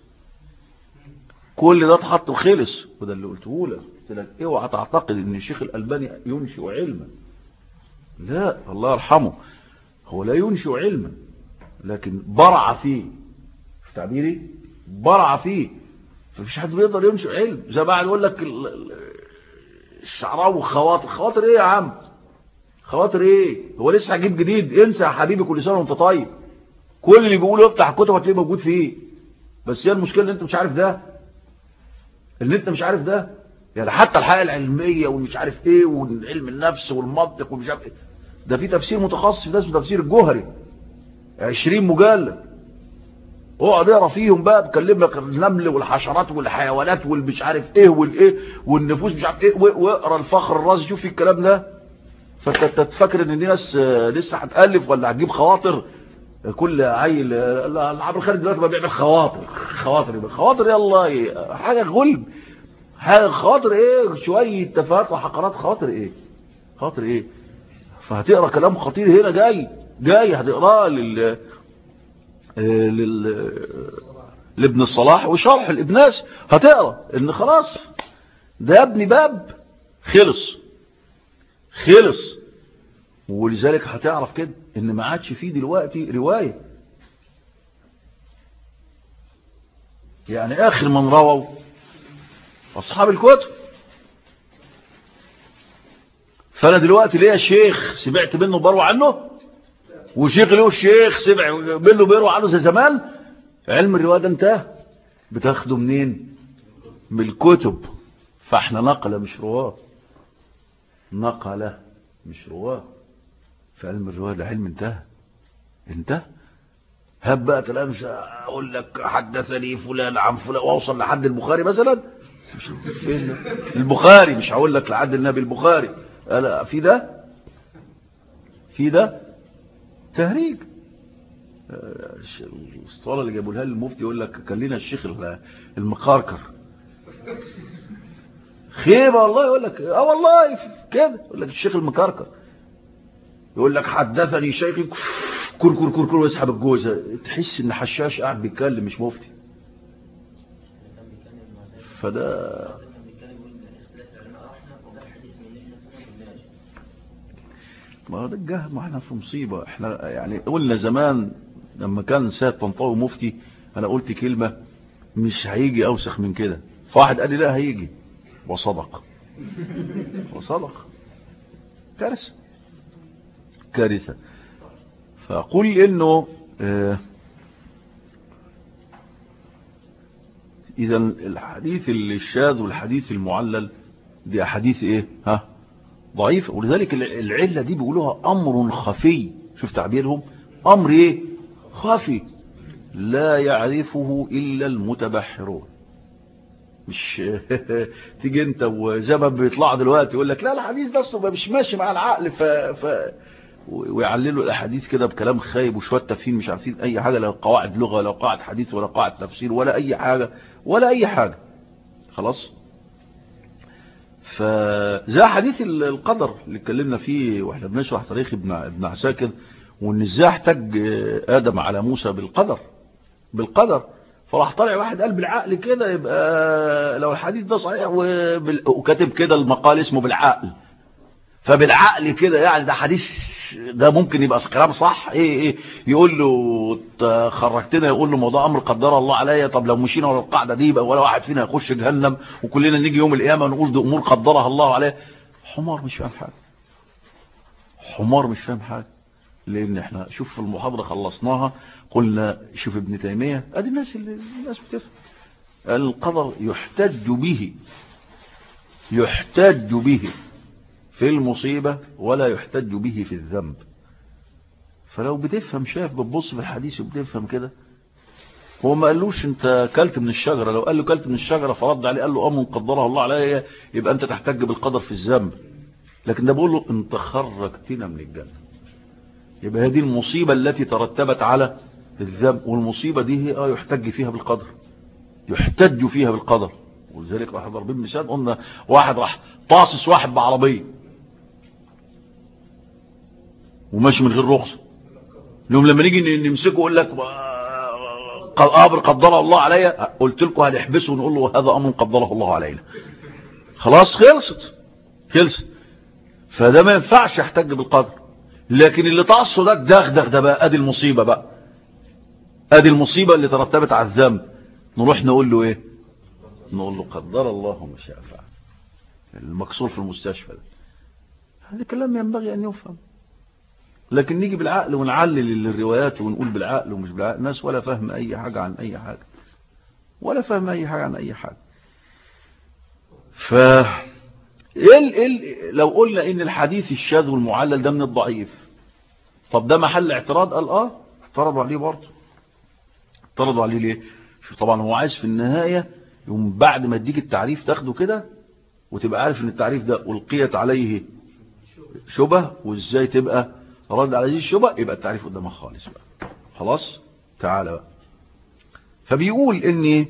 كل ده اتحط وخلص وده اللي قلته لك قلت لك اوعى تعتقد ان الشيخ الالباني ينشئ علما لا الله يرحمه هو لا ينشئ علما لكن برع فيه في تعبيري برع فيه فمفيش حد بيقدر ينشئ علم زي ما يقول لك ال- ال- الشعراوي خواطر خواطر ايه يا عم خواطر ايه هو لسه هجيب جديد انسى يا حبيبي كل سنه وانت طيب كل اللي بيقوله افتح الكتب هتلاقيه موجود فيه بس هي المشكله ان انت مش عارف ده ان انت مش عارف ده يعني حتى الحقيقه العلميه والمش عارف ايه والعلم النفس والمنطق ومش عارف ايه ده في تفسير متخصص ده اسمه تفسير الجوهري 20 مجلد اقعد اقرا فيهم بقى بكلم لك النمل والحشرات والحيوانات والمش عارف ايه والايه والنفوس مش عارف ايه و- واقرا الفخر الرازي شوف في الكلام ده فانت أنت تفكر ان دي ناس آه، لسه هتالف ولا هتجيب خواطر كل عيل آه، لا، العبد الخالد دلوقتي بقى بيعمل خواطر خواطر يبقى خواطر يلا إيه؟ حاجه غلب حاجه خواطر ايه شويه تفاهات وحقرات خواطر ايه خواطر ايه فهتقرا كلام خطير هنا جاي جاي هتقراه لل آه، لل لابن الصلاح وشرح الابناس هتقرا ان خلاص ده يا ابني باب خلص خلص ولذلك هتعرف كده ان ما عادش فيه دلوقتي رواية يعني اخر من رووا اصحاب الكتب فانا دلوقتي ليا شيخ سمعت منه بروى عنه وشيخ له الشيخ سمع منه بيروى عنه زي زمان علم الرواية ده انتهى بتاخده منين من الكتب فاحنا نقله مش رواه نقله مش رواه فعلم الرواية ده علم انتهى انتهى هب بقى تلاقي مش اقول لك حدثني فلان عن فلان واوصل لحد البخاري مثلا مش فين البخاري مش هقول لك لحد النبي البخاري ألا في ده في ده تهريج آه، الش- الاسطوانه اللي جابوا لها المفتي يقول لك كان لنا الشيخ ال- المقاركر خيبه والله يقول لك اه والله كده يقول لك الشيخ المكركر يقول لك حدثني شيخي كر كر كر كر ويسحب الجوزه تحس ان حشاش قاعد بيتكلم مش مفتي كان بيتكلم مع زيد فده كان بيتكلم يقول اختلاف العلماء رحمه وجاب حديث من النبي صلى الله عليه وسلم بالناجي ما هو ده الجهل ما احنا في مصيبة احنا يعني قلنا زمان لما كان سيد طنطاوي مفتي انا قلت كلمة مش هيجي اوسخ من كده فواحد قال لي لا هيجي وصدق وصدق كارثة كارثة فقل انه اه اذا الحديث الشاذ والحديث المعلل دي احاديث ايه ها ضعيفة ولذلك الع- العلة دي بيقولوها أمر خفي شوف تعبيرهم أمر إيه خفي لا يعرفه إلا المتبحرون مش تيجي انت وزي ما بيطلع دلوقتي يقول لك لا الحديث ده أصلاً مش ماشي مع العقل ف, ف... ويعللوا الاحاديث كده بكلام خايب وشويه تفسير مش عارفين اي حاجه لا قواعد لغه ولا قواعد حديث ولا قواعد تفسير ولا اي حاجه ولا اي حاجه خلاص فزي حديث ال- القدر اللي اتكلمنا فيه واحنا بنشرح تاريخ ابن ابن عساكر وان ازاي احتج ادم على موسى بالقدر بالقدر فراح طالع واحد قال بالعقل كده يبقى لو الحديث ده صحيح وبال... وكاتب كده المقال اسمه بالعقل فبالعقل كده يعني ده حديث ده ممكن يبقى كلام صح ايه ايه يقول له ت- خرجتنا يقول له موضوع امر قدر الله عليا طب لو مشينا ورا القاعده دي يبقى ولا واحد فينا يخش جهنم وكلنا نيجي يوم القيامه نقول دي امور قدرها الله عليه حمار مش فاهم حاجه حمار مش فاهم حاجه لان احنا شوف في المحاضره خلصناها قلنا شوف ابن تيميه ادي الناس اللي الناس بتفهم القدر يحتج به يحتج به في المصيبة ولا يحتج به في الذنب فلو بتفهم شايف بتبص في الحديث وبتفهم كده هو ما قالوش انت كلت من الشجرة لو قال له كلت من الشجرة فرد عليه قال له امن قدرها الله عليا يبقى انت تحتج بالقدر في الذنب لكن ده بقول له انت خرجتنا من الجنة يبقى هذه المصيبة التي ترتبت على الذنب والمصيبة دي هي اه يحتج فيها بالقدر يحتج فيها بالقدر ولذلك راح ضربين مثال قلنا واحد راح طاصص واحد بعربية وماشي من غير رخصة اليوم لما نيجي نمسكه يقول لك امر قدره الله عليا قلت لكم هنحبسه ونقول له هذا امر قدره الله علينا خلاص خلصت خلصت فده ما ينفعش يحتج بالقدر لكن اللي تعصه ده دغدغ ده بقى ادي المصيبة بقى ادي المصيبة اللي ترتبت على الذنب نروح نقول له ايه نقول له قدر الله ما شاء فعل المكسور في المستشفى ده هذا كلام ينبغي ان يفهم لكن نيجي بالعقل ونعلل الروايات ونقول بالعقل ومش بالعقل الناس ولا فهم اي حاجة عن اي حاجة ولا فهم اي حاجة عن اي حاجة ف إل إل لو قلنا ان الحديث الشاذ والمعلل ده من الضعيف طب ده محل اعتراض قال اه اعترضوا عليه برضه اعترضوا عليه ليه شو طبعا هو عايز في النهاية يوم بعد ما اديك التعريف تاخده كده وتبقى عارف ان التعريف ده ألقيت عليه شبه وازاي تبقى رد على هذه الشبه يبقى التعريف قدامك خالص بقى خلاص تعالى بقى فبيقول ان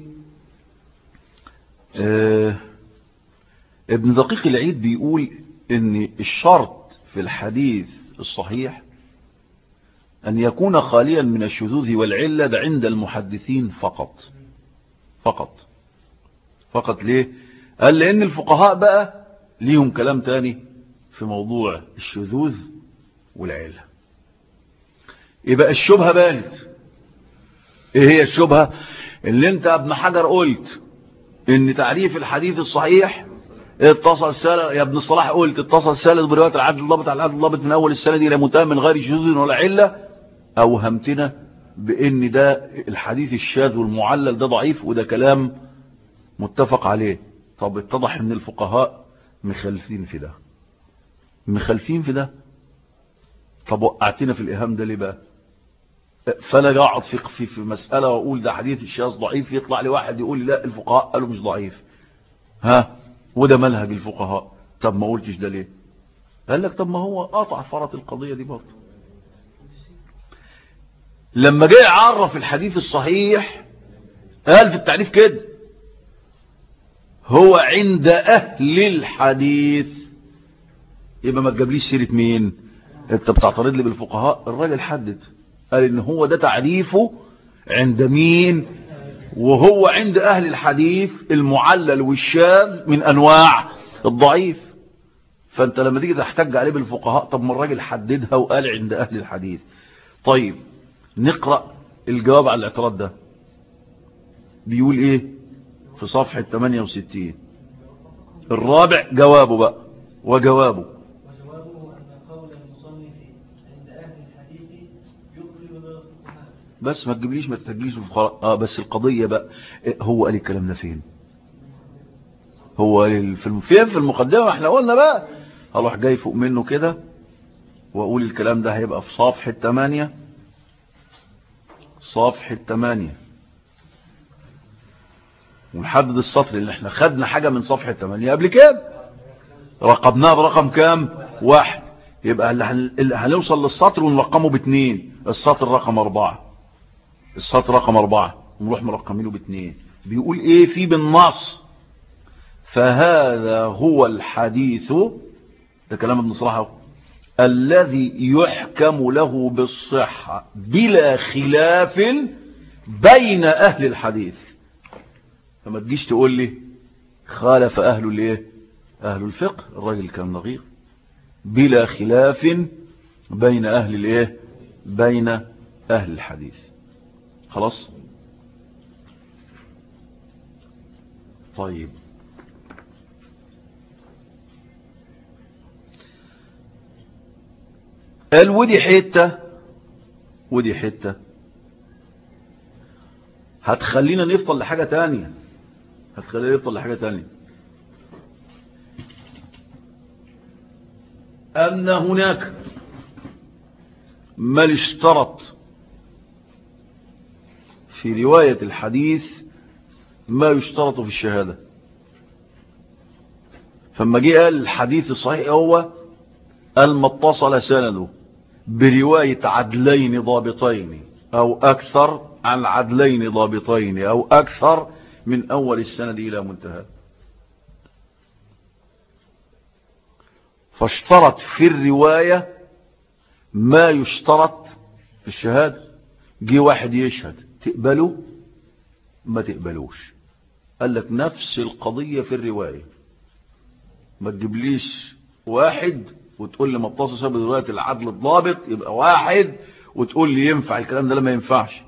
آه ابن دقيق العيد بيقول ان الشرط في الحديث الصحيح ان يكون خاليا من الشذوذ والعلة ده عند المحدثين فقط فقط فقط ليه قال لان الفقهاء بقى ليهم كلام تاني في موضوع الشذوذ والعلة يبقى الشبهة بانت ايه هي الشبهة اللي انت ابن حجر قلت ان تعريف الحديث الصحيح اتصل السالة يا ابن الصلاح قلت اتصل السالة برواية العدل الضابط على العدل الضابط من اول السنة دي لمتهم من غير شذوذ ولا علة اوهمتنا بان ده الحديث الشاذ والمعلل ده ضعيف وده كلام متفق عليه طب اتضح ان الفقهاء مخالفين في ده مخالفين في ده طب وقعتنا في الإهام ده ليه بقى فلا اقعد في, في, في مسألة وأقول ده حديث الشاذ ضعيف يطلع لي واحد يقول لي لا الفقهاء قالوا مش ضعيف ها وده منهج الفقهاء طب ما قلتش ده ليه قال لك طب ما هو قطع فرط القضية دي برضه لما جاء يعرف الحديث الصحيح قال في التعريف كده هو عند أهل الحديث يبقى ما تجيبليش سيرة مين انت بتعترض لي بالفقهاء الراجل حدد قال ان هو ده تعريفه عند مين وهو عند اهل الحديث المعلل والشاذ من انواع الضعيف فانت لما تيجي تحتج عليه بالفقهاء طب ما الراجل حددها وقال عند اهل الحديث طيب نقرأ الجواب على الاعتراض ده بيقول ايه في صفحة 68 الرابع جوابه بقى وجوابه وجوابه أن قول المصنف عند أهل الحديث يخرج من الفقهاء بس ما تجيبليش ما تتجليش الفقراء اه بس القضية بقى إيه هو قال الكلام ده فين هو ال- في الم- فين في المقدمة احنا قلنا بقى هروح جاي فوق منه كده واقول الكلام ده هيبقى في صفحة 8 صفحة 8 ونحدد السطر اللي احنا خدنا حاجة من صفحة 8 قبل كده رقمناه برقم كام واحد يبقى اللي هن- اللي هنوصل للسطر ونرقمه باتنين السطر رقم اربعة السطر رقم اربعة ونروح مرقمينه باتنين بيقول ايه في بالنص فهذا هو الحديث ده كلام ابن صلاح اهو. الذي يحكم له بالصحة بلا خلاف بين اهل الحديث فما تجيش تقول لي خالف اهل الايه اهل الفقه الراجل كان دقيق بلا خلاف بين اهل الايه بين اهل الحديث خلاص طيب قال ودي حتة ودي حتة هتخلينا نفضل لحاجة تانية هتخلينا نفضل لحاجة تانية أن هناك من اشترط في رواية الحديث ما يشترط في الشهادة فما جه قال الحديث الصحيح هو ما اتصل سنده برواية عدلين ضابطين أو أكثر عن عدلين ضابطين أو أكثر من أول السند إلى منتهى فاشترط في الرواية ما يشترط في الشهادة جه واحد يشهد تقبله ما تقبلوش قال لك نفس القضية في الرواية ما تجيبليش واحد وتقول لي متصل برواية العدل الضابط يبقى واحد وتقول لي ينفع الكلام ده لما ينفعش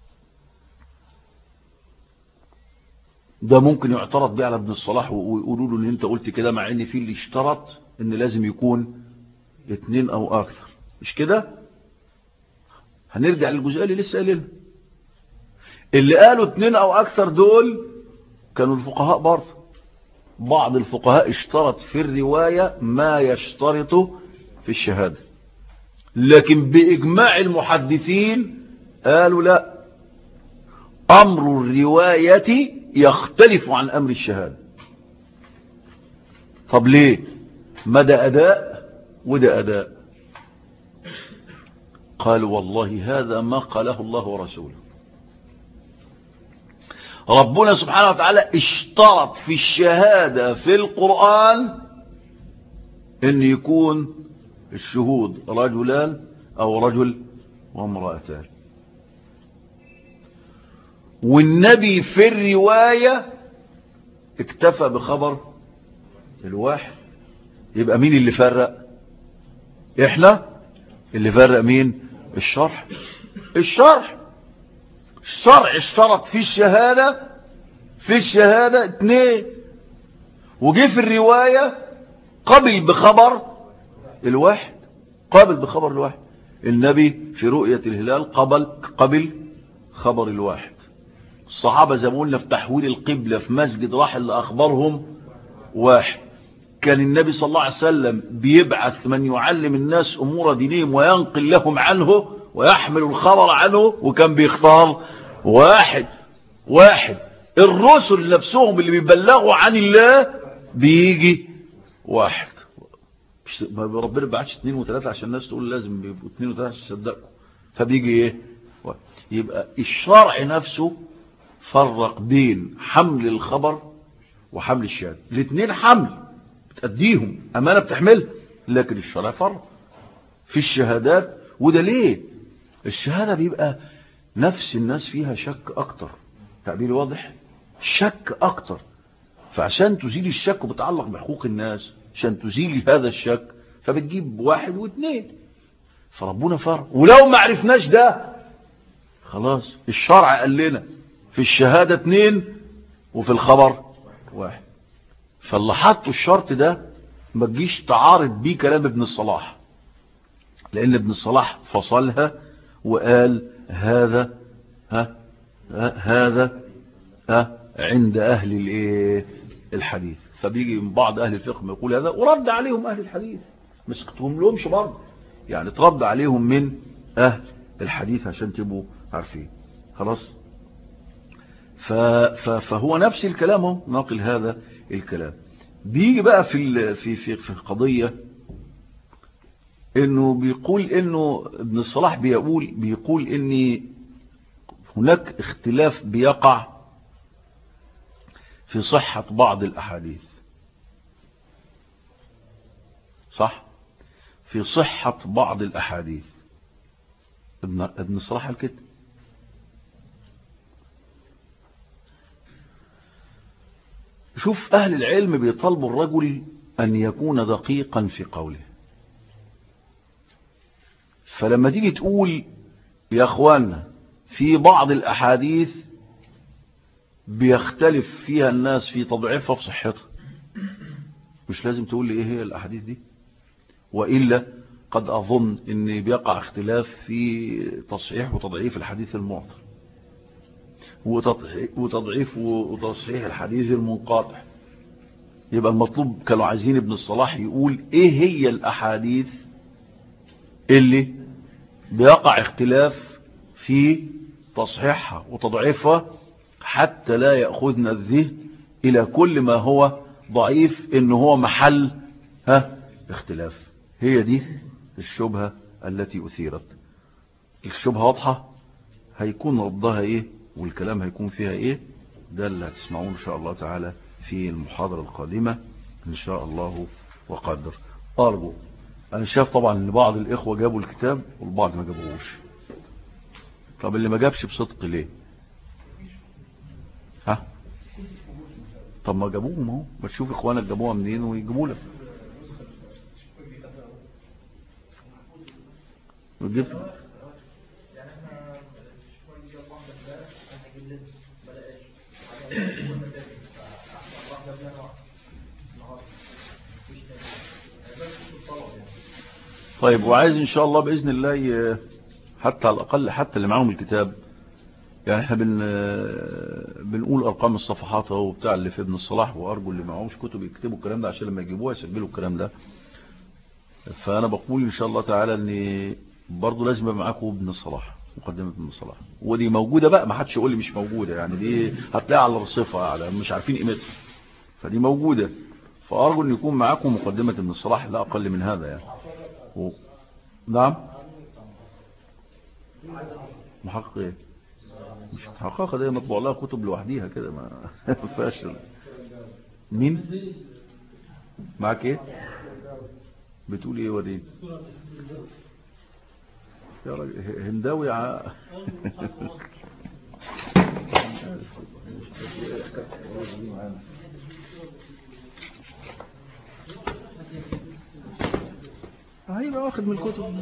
ده ممكن يعترض بيه على ابن الصلاح ويقولوا له ان انت قلت كده مع ان في اللي اشترط ان لازم يكون اتنين او اكثر مش كده هنرجع للجزئيه اللي لسه قايلينها اللي قالوا اتنين او اكثر دول كانوا الفقهاء برضه بعض الفقهاء اشترط في الرواية ما يشترط في الشهادة لكن بإجماع المحدثين قالوا لا أمر الرواية يختلف عن أمر الشهادة طب ليه ما ده أداء وده أداء قالوا والله هذا ما قاله الله ورسوله ربنا سبحانه وتعالى اشترط في الشهادة في القرآن ان يكون الشهود رجلان او رجل وامرأتان والنبي في الرواية اكتفى بخبر الواحد يبقى مين اللي فرق احنا اللي فرق مين الشرح الشرح الشرع اشترط في الشهادة في الشهادة اتنين وجي في الرواية قبل بخبر الواحد قبل بخبر الواحد النبي في رؤية الهلال قبل قبل خبر الواحد الصحابة زي ما قلنا في تحويل القبلة في مسجد راح اللي أخبرهم واحد كان النبي صلى الله عليه وسلم بيبعث من يعلم الناس أمور دينهم وينقل لهم عنه ويحمل الخبر عنه وكان بيختار واحد واحد الرسل نفسهم اللي بيبلغوا عن الله بيجي واحد ربنا بعتش اثنين وثلاثة عشان الناس تقول لازم يبقوا اثنين وثلاثة عشان تصدقوا فبيجي ايه واحد. يبقى الشرع نفسه فرق بين حمل الخبر وحمل الشهادة الاثنين حمل بتأديهم أمانة بتحملها لكن الشرع فرق في الشهادات وده ليه الشهادة بيبقى نفس الناس فيها شك أكتر تعبير واضح شك أكتر فعشان تزيل الشك وبتعلق بحقوق الناس عشان تزيل هذا الشك فبتجيب واحد واثنين فربنا فرق ولو ما عرفناش ده خلاص الشرع قال لنا في الشهادة اثنين وفي الخبر واحد فاللي حطوا الشرط ده ما تجيش تعارض بيه كلام ابن الصلاح لان ابن الصلاح فصلها وقال هذا ها, ها هذا ها عند اهل الايه الحديث فبيجي من بعض اهل الفقه ما يقول هذا ورد عليهم اهل الحديث مسكتهم لهمش برضه يعني ترد عليهم من اهل الحديث عشان تبقوا عارفين خلاص فهو نفس الكلام اهو ناقل هذا الكلام بيجي بقى في في في في قضيه انه بيقول انه ابن الصلاح بيقول بيقول ان هناك اختلاف بيقع في صحة بعض الاحاديث صح في صحة بعض الاحاديث ابن ابن الصلاح الكتب شوف اهل العلم بيطالبوا الرجل ان يكون دقيقا في قوله فلما تيجي تقول يا اخوانا في بعض الاحاديث بيختلف فيها الناس في تضعيفها في صحتها مش لازم تقول لي ايه هي الاحاديث دي وإلا قد اظن ان بيقع اختلاف في تصحيح وتضعيف الحديث المعطل وتضعيف وتصحيح الحديث المنقاطع يبقى المطلوب كانوا عايزين ابن الصلاح يقول ايه هي الاحاديث اللي بيقع اختلاف في تصحيحها وتضعيفها حتى لا يأخذنا الذهن الى كل ما هو ضعيف ان هو محل ها اختلاف هي دي الشبهة التي اثيرت الشبهة واضحة هيكون ردها ايه والكلام هيكون فيها ايه ده اللي هتسمعون ان شاء الله تعالى في المحاضرة القادمة ان شاء الله وقدر ارجو انا شايف طبعا ان بعض الاخوة جابوا الكتاب والبعض ما جابوهوش طب اللي ما جابش بصدق ليه ها طب ما جابوهم اهو ما تشوف اخوانك جابوها منين ويجيبوا لك وجبت يعني احنا شوية جاب واحدة امبارح انا هجيب لنا ما لقاش بعدين قلنا تاني فاحسن واحدة بيها نوع النهارده مفيش تاني يعني بس في الطلب يعني طيب وعايز ان شاء الله باذن الله ي- حتى على الاقل حتى اللي معاهم الكتاب يعني احنا بن بنقول ارقام الصفحات اهو بتاع اللي في ابن الصلاح وارجو اللي معهمش كتب يكتبوا الكلام ده عشان لما يجيبوها يسجلوا الكلام ده فانا بقول ان شاء الله تعالى ان برضه لازم يبقى معاكم ابن الصلاح مقدمه ابن الصلاح ودي موجوده بقى ما حدش يقول لي مش موجوده يعني دي هتلاقيها على الرصيفه على مش عارفين قيمتها فدي موجوده فارجو ان يكون معاكم مقدمه ابن الصلاح لا اقل من هذا يعني و... نعم محقق ايه مش محققة دي مطبوع لها كتب لوحديها كده ما فيهاش مين معاك ايه بتقول ايه وريني يا راجل ه- هنداوي ع... هيبقى واخد من الكتب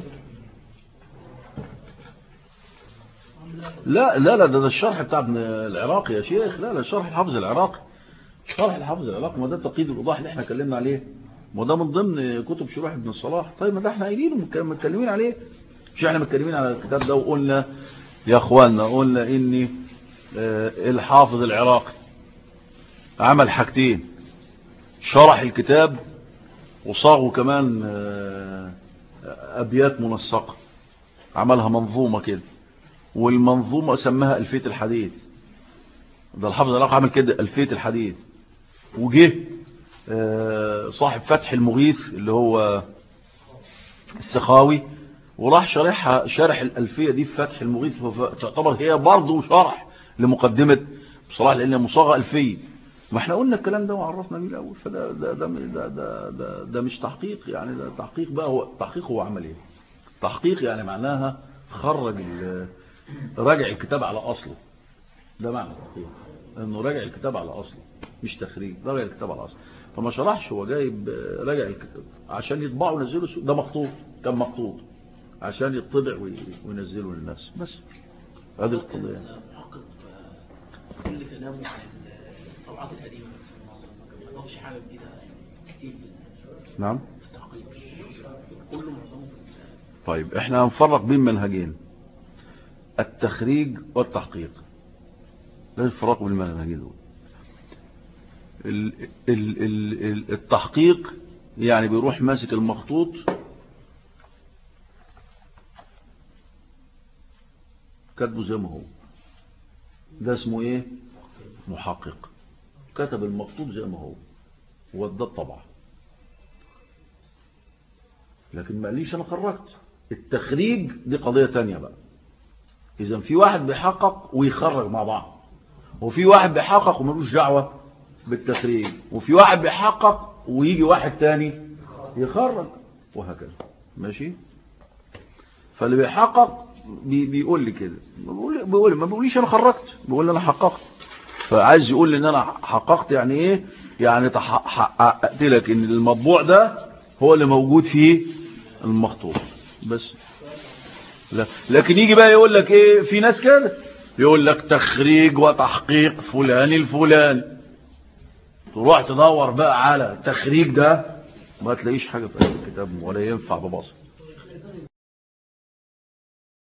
لا لا لا ده, ده الشرح بتاع ابن العراقي يا شيخ لا لا شرح الحافظ العراقي شرح الحافظ العراقي ما ده تقييد الاوضاح اللي احنا اتكلمنا عليه ما ده من ضمن كتب شروح ابن الصلاح طيب ما ده احنا قايلينه متك- متكلمين عليه مش احنا متكلمين على الكتاب ده وقلنا يا اخواننا قلنا اني آه، الحافظ العراقي عمل حاجتين شرح الكتاب وصاغه كمان آه، ابيات منسقه عملها منظومه كده والمنظومة سماها ألفية الحديث ده الحافظ العراقي عمل كده ألفية الحديث وجه آه، صاحب فتح المغيث اللي هو السخاوي وراح شارحها شارح الألفية دي في فتح المغيث تعتبر هي برضه شرح لمقدمة بصراحة لأنها مصاغة ألفية ما احنا قلنا الكلام ده وعرفنا بيه الأول فده ده ده ده ده, ده, ده مش تحقيق يعني ده تحقيق بقى هو تحقيق هو عمل ايه تحقيق يعني معناها خرج ال- راجع الكتاب على أصله ده معنى التحقيق انه راجع الكتاب على أصله مش تخريج راجع الكتاب على أصله فما شرحش هو جايب آه، راجع الكتاب عشان يطبعه وينزله سوق ده مخطوط كان مخطوط عشان يطبع وي- وينزله للناس بس هذه القضية محقق كل كلامه عن الطبعات القديمة بس ما ضافش حاجة جديدة كتير في نعم التحقيق كله معظمه في طيب احنا هنفرق بين منهجين التخريج والتحقيق لا الفرق بين المنهجين دول ال ال ال ال التحقيق يعني بيروح ماسك المخطوط كاتبه زي ما هو ده اسمه ايه محقق كتب المخطوط زي ما هو وده الطبعه لكن ما قاليش انا خرجت التخريج دي قضية تانية بقى اذا في واحد بيحقق ويخرج مع بعض وفي واحد بيحقق وملوش دعوة بالتخريج وفي واحد بيحقق ويجي واحد تاني يخرج وهكذا ماشي فاللي بيحقق بي بيقول لي كده بيقول بيقول ما بيقوليش انا خرجت بيقول لي انا حققت فعايز يقول لي ان انا حققت يعني ايه يعني تح- حققت لك ان المطبوع ده هو اللي موجود فيه المخطوط بس لا لكن يجي بقى يقول لك ايه في ناس كده يقول لك تخريج وتحقيق فلان الفلاني تروح تدور بقى على التخريج ده ما تلاقيش حاجة في قلب الكتاب ولا ينفع ببصر